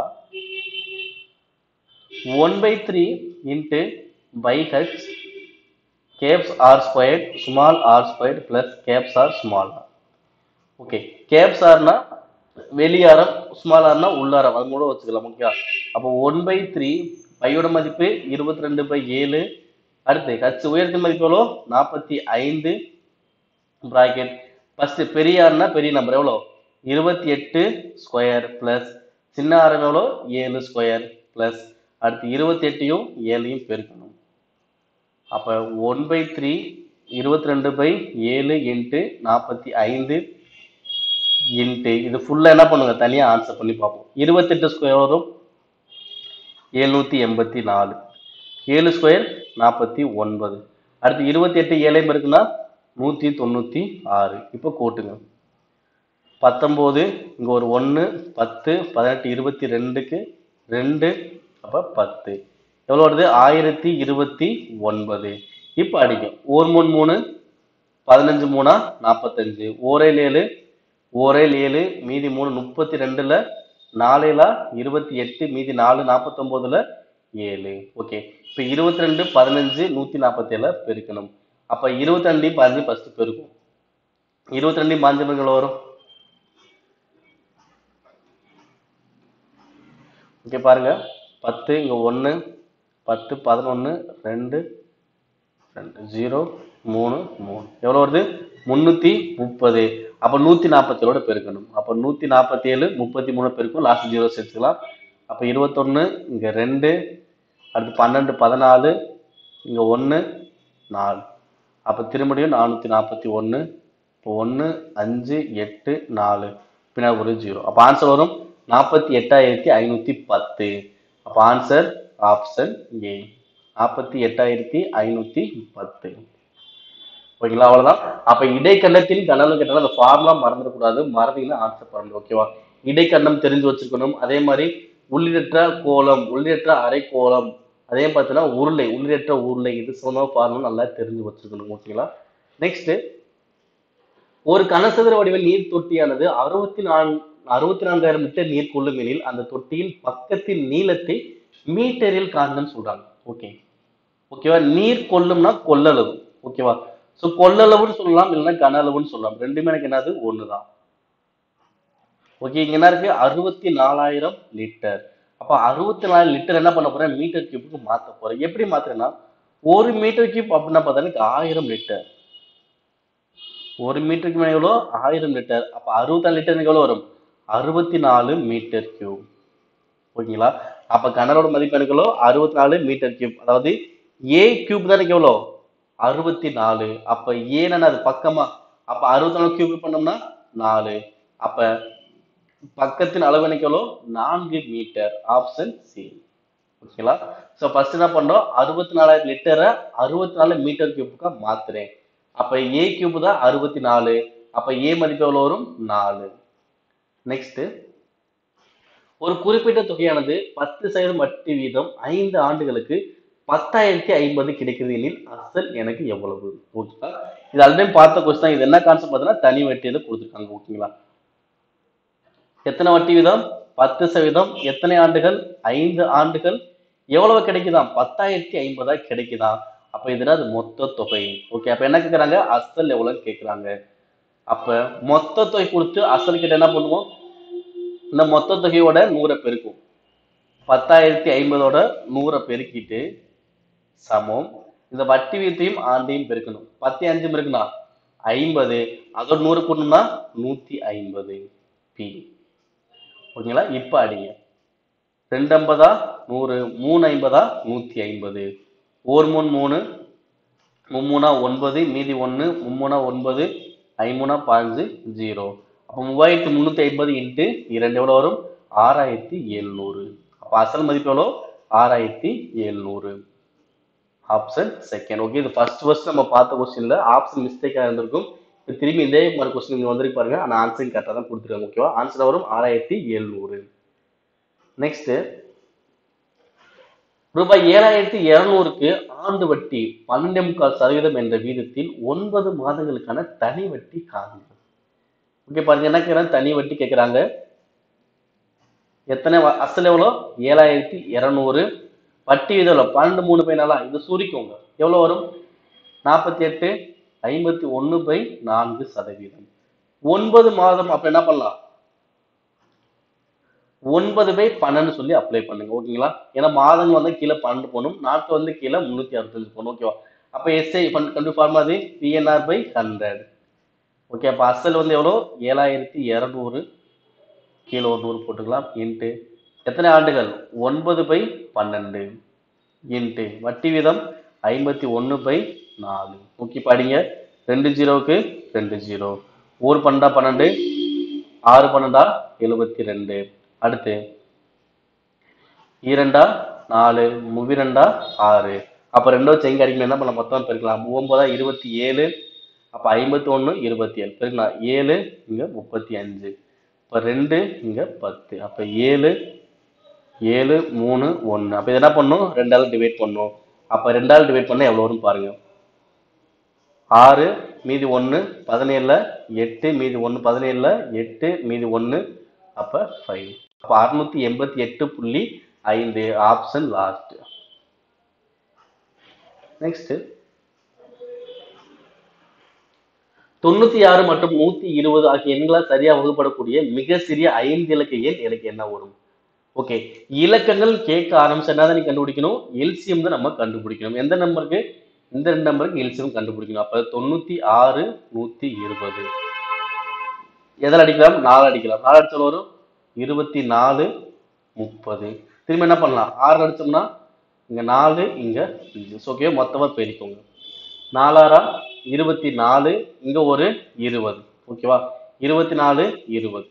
one by three into pi H caps R squared small R squared plus caps R small R okay caps ஆர்னா வெளியாரம் ஸ்மால் ஆர்னா உள்ளாரம் அது கூட வச்சுக்கலாம் ஓகே அப்போ ஒன் பை த்ரீ பையோட மதிப்பு இருபத்தி ரெண்டு பை ஏழு அடுத்து ஹச் உயரத்தின் மதிப்பு எவ்வளோ நாற்பத்தி ஐந்து ப்ராக்கெட் ஃபர்ஸ்ட் பெரிய ஆர்னா பெரிய நம்பர் எவ்வளோ இருபத்தி எட்டு ஸ்கொயர் பிளஸ் சின்ன ஆரம் எவ்வளோ ஏழு ஸ்கொயர் பிளஸ் அடுத்து இருபத்தி எட்டையும் ஏழையும் பெருக்கணும் அப்போ ஒன் பை த்ரீ இருபத்தி ரெண்டு பை ஏழு இன்ட்டு நாற்பத்தி ஐந்து இன்ட்டு இது ஃபுல்லாக என்ன பண்ணுங்க தனியாக ஆன்சர் பண்ணி பார்ப்போம் இருபத்தெட்டு ஸ்கொயர் வரும் எழுநூற்றி எண்பத்தி நாலு ஏழு ஸ்கொயர் நாற்பத்தி ஒன்பது அடுத்து இருபத்தி எட்டு ஏழையும் இருக்குன்னா நூற்றி தொண்ணூற்றி ஆறு இப்போ கூட்டுங்க பத்தொம்போது இங்கே ஒரு ஒன்று பத்து பதினெட்டு இருபத்தி ரெண்டுக்கு ரெண்டு அப்போ பத்து எவ்வளோ வருது ஆயிரத்தி இருபத்தி ஒன்பது இப்போ அடிக்கும் ஒரு மூணு மூணு பதினஞ்சு மூணா நாற்பத்தஞ்சு ஓரேல் ஏழு ஓரேல் ஏழு மீதி மூணு முப்பத்தி ரெண்டில் நாலேலா இருபத்தி எட்டு மீதி நாலு நாற்பத்தொம்போதில் ஏழு ஓகே இப்போ இருபத்தி ரெண்டு பதினஞ்சு நூற்றி நாற்பத்தேழு பெருக்கணும் அப்போ இருபத்தி ரெண்டு பதினஞ்சு ஃபஸ்ட்டு பெருக்கும் இருபத்தி ரெண்டு பாஞ்சு பெருக்கள் வரும் ஓகே பாருங்க பத்து இங்கே ஒன்று பத்து பதினொன்று ரெண்டு ரெண்டு ஜீரோ மூணு மூணு எவ்வளோ வருது முந்நூற்றி முப்பது அப்போ நூற்றி நாற்பத்தேழோட பெருக்கணும் அப்போ நூற்றி நாற்பத்தேழு முப்பத்தி மூணு பெருக்கும் லாஸ்ட் ஜீரோ சேர்த்துக்கலாம் அப்போ இருபத்தொன்று இங்கே ரெண்டு அடுத்து பன்னெண்டு பதினாலு இங்கே ஒன்று நாலு அப்போ திரும்பியும் நானூற்றி நாற்பத்தி ஒன்று இப்போ ஒன்று அஞ்சு எட்டு நாலு பின்னாடி ஒரு ஜீரோ அப்போ ஆன்சர் வரும் நாற்பத்தி எட்டாயிரத்தி ஐநூற்றி பத்து அப்போ ஆன்சர் ஆப்ஷன் ஏ நாற்பத்தி எட்டாயிரத்தி ஐநூற்றி பத்து ஓகேங்களா அவ்வளவுதான் அப்ப இடைக்கண்டத்தில் கனவு கேட்டாலும் அந்த ஃபார்முலா மறந்துடக்கூடாது மறந்தீங்கன்னா ஆன்சர் பண்ணணும் ஓகேவா இடைக்கண்டம் தெரிஞ்சு வச்சிருக்கணும் அதே மாதிரி உள்ளிடற்ற கோலம் உள்ளிடற்ற அரைக்கோளம் அதே பார்த்தீங்கன்னா உருளை உள்ளிடற்ற உருளை இது சொன்ன ஃபார்முலா நல்லா தெரிஞ்சு வச்சிருக்கணும் ஓகேங்களா நெக்ஸ்ட் ஒரு கனசதுர வடிவில் நீர் தொட்டியானது அறுபத்தி நான்கு அறுபத்தி நான்காயிரம் லிட்டர் நீர் கொள்ளும் எனில் அந்த தொட்டியின் பக்கத்தின் நீளத்தை மீட்டரில் காண்கன்னு சொல்றாங்க ஓகே ஓகேவா நீர் கொள்ளும்னா கொள்ளளவு ஓகேவா ஸோ கொள்ளளவுன்னு சொல்லலாம் இல்லைன்னா கன அளவுன்னு சொல்லலாம் ரெண்டுமே எனக்கு என்னது ஒண்ணுதான் ஓகே இங்க என்ன இருக்கு அறுபத்தி நாலாயிரம் லிட்டர் அப்ப அறுபத்தி நாலு லிட்டர் என்ன பண்ண போறேன் மீட்டர் கியூப்புக்கு மாத்த போறேன் எப்படி மாத்துறேன்னா ஒரு மீட்டர் கியூப் அப்படின்னா பார்த்தா எனக்கு ஆயிரம் லிட்டர் ஒரு மீட்டருக்கு மேலே எவ்வளோ ஆயிரம் லிட்டர் அப்ப அறுபத்தி நாலு லிட்டர் எவ்வளோ வரும் அறுபத்தி நாலு மீட்டர் கியூப் ஓகேங்களா அப்ப கனரோட மதிப்பு எனக்கு எவ்வளோ அறுபத்தி நாலு மீட்டர் கியூப் அதாவது ஏ கியூப் தான் எனக்கு எவ்வளோ அறுபத்தி நாலு அப்ப ஏன்னா அது பக்கமா அப்ப அறுபத்தி நாலு கியூப் பண்ணோம்னா நாலு அப்ப பக்கத்தின் அளவு எனக்கு எவ்வளோ நான்கு மீட்டர் ஆப்ஷன் சி ஓகேங்களா ஸோ ஃபர்ஸ்ட் என்ன பண்ணோம் அறுபத்தி நாலாயிரம் லிட்டரை அறுபத்தி நாலு மீட்டர் கியூப்புக்கா மாத்துறேன் அப்ப ஏ கியூப் தான் அறுபத்தி நாலு அப்ப ஏ மதிப்பு எவ்வளவு வரும் நாலு நெக்ஸ்ட் ஒரு குறிப்பிட்ட தொகையானது பத்து சதவீதம் வட்டி வீதம் ஐந்து ஆண்டுகளுக்கு பத்தாயிரத்தி ஐம்பது கிடைக்கிறது எனில் அசல் எனக்கு எவ்வளவு ஓகேங்களா இது ஆல்ரெடி பார்த்த கொஸ்டின் இது என்ன கான்செப்ட் பார்த்தீங்கன்னா தனி வட்டியில கொடுத்துருக்காங்க ஓகேங்களா எத்தனை வட்டி வீதம் பத்து சதவீதம் எத்தனை ஆண்டுகள் ஐந்து ஆண்டுகள் எவ்வளவு கிடைக்குதாம் பத்தாயிரத்தி ஐம்பதா கிடைக்குதாம் அப்ப இதுனா அது மொத்த தொகை ஓகே அப்ப என்ன கேக்குறாங்க அசல் எவ்வளவுன்னு கேக்குறாங்க அப்ப மொத்த தொகை கொடுத்து அசல் கிட்ட என்ன பண்ணுவோம் இந்த மொத்த தொகையோட நூறை பெருக்கும் பத்தாயிரத்தி ஐம்பதோட நூறை பெருக்கிட்டு சமம் இந்த வட்டி வீதத்தையும் ஆண்டையும் பெருக்கணும் பத்து அஞ்சு இருக்குன்னா ஐம்பது அதோட நூறு கூட்டணும்னா நூத்தி ஐம்பது பி ஓகேங்களா இப்ப அடிங்க ரெண்டு ஐம்பதா நூறு மூணு ஐம்பதா நூத்தி ஐம்பது ஓர் மூணு மூணு மும்மூணா ஒன்பது மீதி ஒன்று மும்மூணா ஒன்பது ஐமூணா பாஞ்சு ஜீரோ அப்போ மூவாயிரத்தி முந்நூற்றி ஐம்பது இன்ட்டு இரண்டு எவ்வளோ வரும் ஆறாயிரத்தி எழுநூறு அப்போ அசல் மதிப்பு எவ்வளோ ஆறாயிரத்தி எழுநூறு ஆப்ஷன் செகண்ட் ஓகே இது ஃபர்ஸ்ட் ஃபர்ஸ்ட் நம்ம பார்த்த கொஸ்டின்ல ஆப்ஷன் மிஸ்டேக்காக இருந்திருக்கும் இப்போ திரும்பி இதே மாதிரி கொஸ்டின் இங்கே வந்திருக்கு பாருங்க ஆனால் ஆன்சர் கரெக்டாக தான் கொடுத்துருக்காங்க ஓகேவா ஆன்சர் வரும் ஆறாயிரத்தி எழுநூறு நெக்ஸ்ட் ரூபாய் ஏழாயிரத்தி இருநூறுக்கு ஆண்டு வட்டி பன்னெண்டே முக்கால் சதவீதம் என்ற வீதத்தில் ஒன்பது மாதங்களுக்கான தனி வட்டி காண்க ஓகே பாருங்க என்ன கேட்குறாங்க தனி வட்டி கேட்குறாங்க எத்தனை வ- அசல் எவ்வளோ ஏழாயிரத்தி இரநூறு வட்டி வீதம் எவ்வளோ பன்னெண்டு மூணு பை நாளா இது சுருக்கோங்க எவ்வளோ வரும் நாற்பத்தி எட்டு ஐம்பத்தி ஒன்று பை நான்கு சதவீதம் ஒன்பது மாதம் அப்ப என்ன பண்ணலாம் ஒன்பது பை பன்னெண்டு சொல்லி அப்ளை பண்ணுங்க ஓகேங்களா ஏன்னா மாதங்கள் வந்து கீழே பன்னெண்டு போகணும் நாட்கள் வந்து கீழே முந்நூற்றி அறுபத்தஞ்சு போகணும் ஓகேவா அப்போ எஸ்ஐ கண்டு ஃபார்மா அது பிஎன்ஆர் பை ஹண்ட்ரட் ஓகே அப்போ அசல் வந்து எவ்வளோ ஏழாயிரத்தி இரநூறு கீழே ஒரு நூறு போட்டுக்கலாம் இன்ட்டு எத்தனை ஆண்டுகள் ஒன்பது பை பன்னெண்டு இன்ட்டு வட்டி வீதம் ஐம்பத்தி ஒன்று பை நாலு ஓகே படிங்க ரெண்டு ஜீரோவுக்கு ரெண்டு ஜீரோ ஒரு பன்னெண்டா பன்னெண்டு ஆறு பன்னெண்டா எழுபத்தி ரெண்டு அடுத்து இரண்டா நாலு முவிரெண்டா ஆறு அப்போ ரெண்டோ செங்க அடிக்கணும் என்ன பண்ணலாம் மொத்தம் பெருக்கலாம் ஒன்பதா இருபத்தி ஏழு அப்போ ஐம்பத்தி ஒன்று இருபத்தி ஏழு பெருங்களா ஏழு இங்கே முப்பத்தி அஞ்சு இப்போ ரெண்டு இங்கே பத்து அப்போ ஏழு ஏழு மூணு ஒன்று அப்போ இது என்ன பண்ணும் ரெண்டால் டிவைட் பண்ணும் அப்போ ரெண்டால் டிவைட் பண்ணால் எவ்வளோ வரும் பாருங்க ஆறு மீதி ஒன்று பதினேழில் எட்டு மீதி ஒன்று பதினேழில் எட்டு மீதி ஒன்று அப்போ ஃபைவ் அப்போ அறுநூத்தி எண்பத்தி எட்டு புள்ளி ஐந்து ஆப்ஷன் லாஸ்ட் நெக்ஸ்ட் தொண்ணூத்தி ஆறு மற்றும் நூத்தி இருபது ஆகிய எண்களால் சரியா வகுப்படக்கூடிய மிக சிறிய ஐந்து இலக்க எண் எனக்கு என்ன வரும் ஓகே இலக்கங்கள் கேட்க ஆரம்பிச்சா என்ன நீ கண்டுபிடிக்கணும் எல்சிஎம் தான் நம்ம கண்டுபிடிக்கணும் எந்த நம்பருக்கு இந்த ரெண்டு நம்பருக்கு எல்சிஎம் கண்டுபிடிக்கணும் அப்ப தொண்ணூத்தி ஆறு நூத்தி இருபது எதில் அடிக்கலாம் நாலு அடிக்கலாம் நாலு அடிச்சாலும் வரும் இருபத்தி நாலு முப்பது திரும்ப என்ன பண்ணலாம் ஆறு அடிச்சோம்னா இங்க நாலு இங்க அஞ்சு ஓகே மொத்தமா பெருக்கோங்க நாலாரா இருபத்தி நாலு இங்க ஒரு இருபது ஓகேவா இருபத்தி நாலு இருபது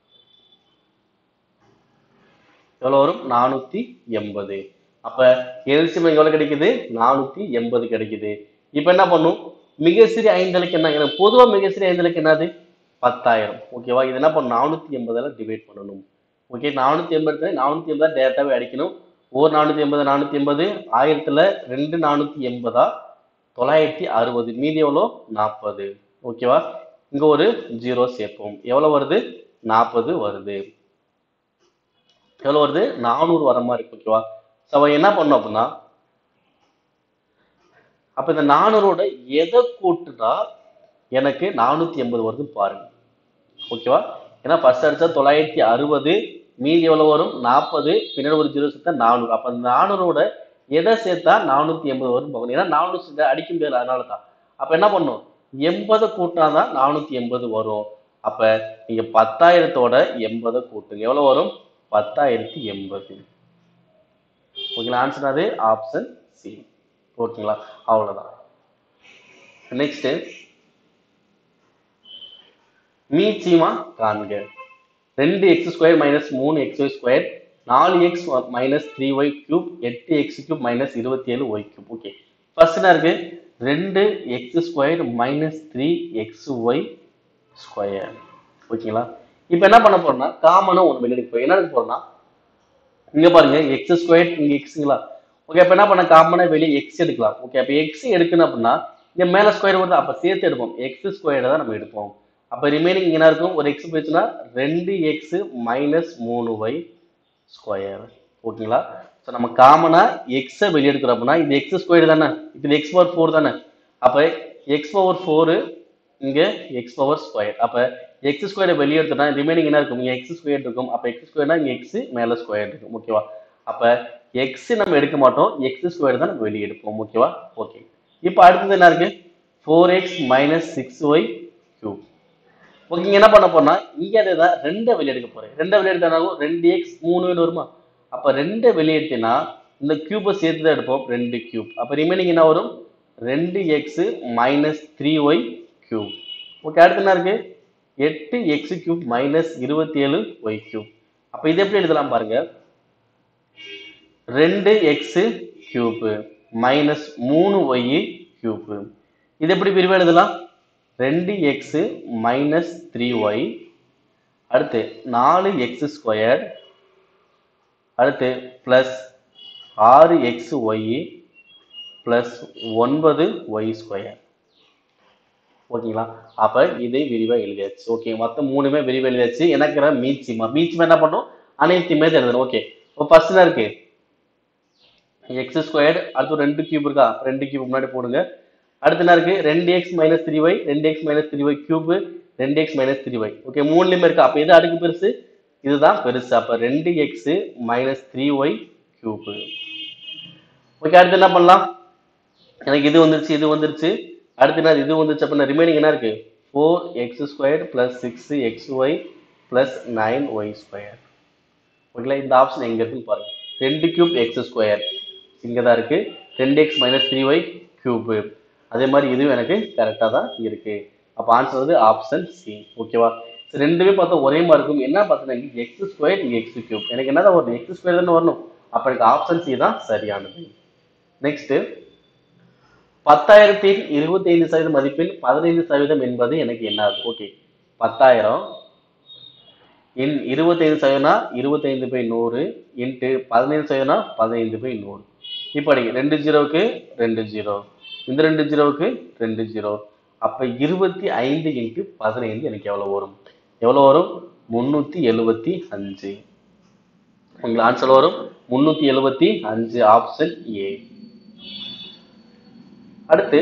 எவ்வளவு வரும் நானூத்தி எண்பது அப்ப எல்சிஎம் எவ்வளவு கிடைக்குது நானூத்தி எண்பது கிடைக்குது இப்ப என்ன பண்ணும் மிக சிறிய ஐந்தலுக்கு என்ன எனக்கு பொதுவா மிக சிறிய ஐந்தலுக்கு என்னது பத்தாயிரம் ஓகேவா இது என்ன பண்ணும் நானூத்தி எண்பதால டிவைட் பண்ணணும் ஓகே நானூத்தி எண்பது நானூத்தி எண்பதா டேட்டாவே அடிக்கணும் ஒரு நானூத்தி எண்பது நானூத்தி எண்பது ஆயிரத்துல ரெண்டு நானூத்தி எண்பதா தொள்ளாயிரத்தி அறுபது மீதி எவ்வளோ நாற்பது ஓகேவா இங்க ஒரு ஜீரோ சேர்ப்போம் எவ்வளவு வருது நாற்பது வருது எவ்வளவு வருது நானூறு வர மாதிரி இருக்கு ஓகேவா ஸோ அவன் என்ன பண்ணும் அப்படின்னா அப்ப இந்த நானூறோட எதை கூட்டுனா எனக்கு நானூத்தி எண்பது வருது பாருங்க ஓகேவா ஏன்னா ஃபர்ஸ்ட் அடிச்சா தொள்ளாயிரத்தி அறுபது மீதி எவ்வளவு வரும் நாற்பது பின்னாடி ஒரு ஜீரோ சேர்த்தா நானூறு அப்ப அந்த நானூறோட எதை சேர்த்தா நானூத்தி எண்பது வரும் பார்க்கணும் ஏன்னா நானூறு சேர்த்தா அடிக்க முடியாது அதனால தான் அப்ப என்ன பண்ணும் எண்பதை கூட்டினாதான் நானூத்தி எண்பது வரும் அப்ப நீங்க பத்தாயிரத்தோட எண்பதை கூட்டுங்க எவ்வளவு வரும் பத்தாயிரத்தி எண்பது ஓகேங்களா ஆன்சர் அது ஆப்ஷன் சி ஓகேங்களா அவ்வளவுதான் நெக்ஸ்ட் மீச்சிமா காண்க ரெண்டு எக்ஸ் ஸ்கொயர் மைனஸ் மூணு எக்ஸ் ஒய் ஸ்கொயர் நாலு x minus three y cube எட்டு எக்ஸ் கியூப் மைனஸ் இருபத்தி ஏழு ஒய் கியூப் ஓகே ஃபர்ஸ்ட் என்ன இருக்கு ரெண்டு x square minus three x y square ஓகேங்களா இப்போ என்ன பண்ண போறோம்னா காமனா ஒன்று வெளியே எடுக்க போறோம் என்ன எடுக்க போறோம்னா இங்க பாருங்க எக்ஸ் ஸ்கொயர் இங்க எக்ஸுங்களா ஓகே அப்ப என்ன பண்ண காமனா வெளியே எக்ஸ் எடுக்கலாம் ஓகே அப்ப எக்ஸ் எடுக்கணும் அப்படின்னா இங்க மேல ஸ்கொயர் வருது அப்ப சேர்த்து எடுப்போம் எக்ஸ் ஸ்கொயர் தான் நம்ம எடுப்போம் அப்ப ரிமைனிங் என்ன இருக்கும் ஒரு எக்ஸ் போயிடுச்சுன்னா ரெண்டு எக்ஸ் மைனஸ் மூணு ஒய் ஸ்கொயர் ஓகேங்களா ஸோ நம்ம காமனா எக்ஸை வெளியே எடுக்கிறோம் அப்படின்னா இது எக்ஸ் ஸ்கொயர் தானே இது எக்ஸ் பவர் ஃபோர் தானே அப்ப எக்ஸ் பவர் ஃபோரு இங்க எக்ஸ் பவர் ஸ்கொயர் அப்ப எக்ஸ் ஸ்கொயர் வெளியே எடுத்தோம்னா ரிமைனிங் என்ன இருக்கும் இங்க எக்ஸ் ஸ்கொயர் இருக்கும் அப்ப எக்ஸ் ஸ்கொயர்னா இங்க எக்ஸ் மேல ஸ்கொயர் இருக்கும் ஓகேவா அப்ப எக்ஸ் நம்ம எடுக்க மாட்டோம் எக்ஸ் ஸ்கொயர் தான் நம்ம வெளியே எடுப்போம் ஓகேவா ஓகே இப்போ அடுத்தது என்ன இருக்கு four x minus six y cube okay இங்க என்ன பண்ண போறோம்னா இங்க அதுதான் ரெண்டை வெளியே எடுக்க போறேன் ரெண்டை வெளியே எடுத்தாலும் ரெண்டு எக்ஸ் மூணு வருமா அப்ப ரெண்டை வெளியே எடுத்தீங்கன்னா இந்த கியூபை சேர்த்து தான் எடுப்போம் ரெண்டு கியூப் அப்ப ரிமைனிங் என்ன வரும் ரெண்டு x minus three y cube okay அடுத்து என்ன இருக்கு எட்டு எக்ஸ் கியூப் மைனஸ் இருபத்தி ஏழு ஒய் கியூப் அப்ப இது எப்படி எழுதலாம் பாருங்க ரெண்டு எக்ஸ் கியூப் மைனஸ் மூணு ஒய் கியூப் இது எப்படி பிரிவு எழுதலாம் ரெண்டு எக்ஸ் மைனஸ் த்ரீ ஒய் அடுத்து நாலு எக்ஸ் ஸ்கொயர் அடுத்து ப்ளஸ் ஆறு எக்ஸ் ஒய் ப்ளஸ் ஒன்பது ஒய் ஸ்கொயர் ஓகேங்களா அப்ப இதை விரிவா எழுதியாச்சு ஓகே மொத்தம் மூணுமே விரிவா எழுதியாச்சு எனக்கு மீச்சிமா மீச்சிமா என்ன பண்ணும் அனைத்துமே தான் எழுதணும் ஓகே இப்போ ஃபர்ஸ்ட் என்ன இருக்கு எக்ஸ் ஸ்கொயர்டு அடுத்து ரெண்டு கியூப் இருக்கா ரெண்டு கியூப் முன்னாடி போடுங்க அடுத்து என்ன இருக்கு ரெண்டு எக்ஸ் மைனஸ் த்ரீ ஒய் ரெண்டு x minus three y cube ரெண்டு x minus three y okay மூணுலயுமே இருக்கு அப்ப இது அடுக்கு பெருசு இதுதான் பெருசு அப்ப ரெண்டு x minus three y cube okay அடுத்து என்ன பண்ணலாம் எனக்கு இது வந்துருச்சு இது வந்துருச்சு அடுத்து என்ன இது வந்துருச்சு அப்படின்னா ரிமைனிங் என்ன இருக்கு four x square plus six x y plus nine y square ஓகேங்களா இந்த ஆப்ஷன் எங்க இருக்குன்னு பாருங்க ரெண்டு கியூப் எக்ஸ் ஸ்கொயர் இங்கே தான் இருக்கு ரெண்டு x minus three y cube அதே மாதிரி இதுவும் எனக்கு கரெக்டாக தான் இருக்கு அப்போ ஆன்சர் வந்து ஆப்ஷன் சி ஓகேவா சரி, ரெண்டுமே பார்த்தா ஒரே மாதிரி இருக்கும் என்ன பார்த்தீங்கன்னா எக்ஸ் ஸ்கொயர் இங்கே எக்ஸ் கியூப் எனக்கு என்ன தான் வரணும் எக்ஸ் ஸ்கொயர் தானே வரணும் அப்போ எனக்கு ஆப்ஷன் சி தான் சரியானது நெக்ஸ்ட் பத்தாயிரத்தில் இருபத்தி ஐந்து சதவீதம் மதிப்பில் பதினைந்து சதவீதம் என்பது எனக்கு என்ன ஓகே பத்தாயிரம் இன் இருபத்தைந்து சதவீதம்னா இருபத்தைந்து பை நூறு இன்ட்டு பதினைந்து சதவீதம்னா பதினைந்து பை நூறு இப்போ அடிங்க ரெண்டு ஜீரோவுக்கு ரெண்டு ஜீரோ இந்த ரெண்டு ஜீரோவுக்கு ரெண்டு ஜீரோ அப்போ இருபத்தி ஐந்து இன்ட்டு பதினைந்து எனக்கு எவ்வளோ வரும் எவ்வளோ வரும் முந்நூற்றி எழுபத்தி அஞ்சு உங்களுக்கு ஆன்சர் வரும் முந்நூற்றி எழுபத்தி அஞ்சு ஆப்ஷன் ஏ அடுத்து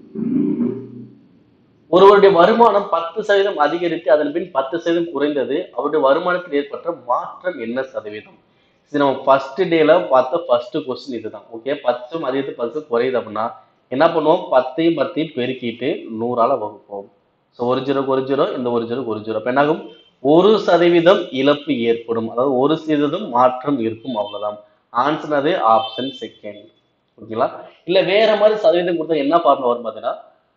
ஒருவருடைய வருமானம் பத்து சதவீதம் அதிகரித்து அதன் பின் பத்து சதவீதம் குறைந்தது அவருடைய வருமானத்தில் ஏற்பட்ட மாற்றம் என்ன சதவீதம் இது நம்ம ஃபர்ஸ்ட் டேல பார்த்த ஃபர்ஸ்ட் கொஸ்டின் இதுதான் ஓகே பத்தும் அதிகத்து பத்து குறையுது அப்படின்னா என்ன பண்ணுவோம் பத்தையும் பத்தையும் பெருக்கிட்டு நூறால வகுப்போம் ஸோ ஒரு ஜீரோக்கு ஒரு ஜீரோ இந்த ஒரு ஜீரோக்கு ஒரு ஜீரோ அப்போ என்னாகும் ஒரு சதவீதம் இழப்பு ஏற்படும் அதாவது ஒரு சதவீதம் மாற்றம் இருக்கும் அவ்வளவுதான் ஆன்சர் அது ஆப்ஷன் செகண்ட் ஓகேங்களா இல்ல வேற மாதிரி சதவீதம் கொடுத்தா என்ன ஃபார்முலா வரும் பார்த்தீங்கன்னா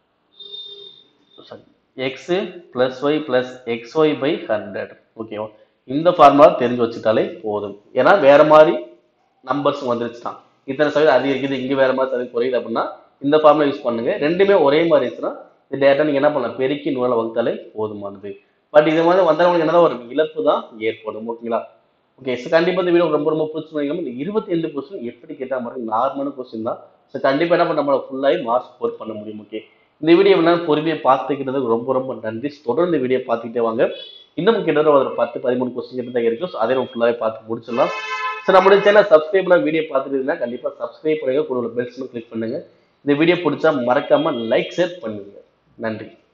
x plus y plus x y by hundred ஓகேவா இந்த ஃபார்முலா தெரிஞ்சு வச்சுட்டாலே போதும் ஏன்னா வேற மாதிரி நம்பர்ஸ் வந்துருச்சுன்னா இத்தனை சதவீதம் அதிகரிக்குது இங்க வேற மாதிரி சதவீதம் குறையுது அப்படின்னா இந்த ஃபார்முலா யூஸ் பண்ணுங்க ரெண்டுமே ஒரே மாதிரி இருந்துச்சுன்னா இந்த டேட்டா நீங்க என்ன பண்ணலாம் பெருக்கி நூலை வகுத்தாலே போதுமானது பட் இது மாதிரி வந்தவங்களுக்கு என்னதான் ஒரு இழப்பு தான் ஏற்படும் ஓகேங்களா ஓகே ஸோ கண்டிப்பா இந்த வீடியோ ரொம்ப ரொம்ப பிடிச்சிருந்தீங்க இந்த இருபத்தி ஐந்து கொஸ்டின் எப்படி கேட்டா மாதிரி நார்மலான கொஸ்டின் தான் ஸோ கண்டிப்பா என்ன பண்ண நம்மள ஃபுல்லாகி மார்க்ஸ் ஸ்கோர் பண்ண முடியும் ஓகே இந்த வீடியோ எல்லாம் பொறுமையை பார்த்துக்கிறதுக்கு ரொம்ப ரொம்ப நன்றி தொடர்ந்து வீடியோ பார்த்துக்கிட்டே வாங்க இன்னும் கிட்டத்தட்ட ஒரு பத்து பதிமூணு கொஸ்டின் கிட்ட தான் இருக்கும் ஸோ அதை நம்ம ஃபுல்லாகவே பார்த்து முடிச்சிடலாம் ஸோ நம்மளுடைய சேனல் சப்ஸ்கிரைப்லாம் வீடியோ பார்த்துட்டு இருந்தால் கண்டிப்பாக சப்ஸ்கிரைப் பண்ணுங்க கூட பெல்ஸ்னு கிளிக் பண்ணுங்க இந்த வீடியோ பிடிச்சா மறக்காம லைக் ஷேர் பண்ணுங்க நன்றி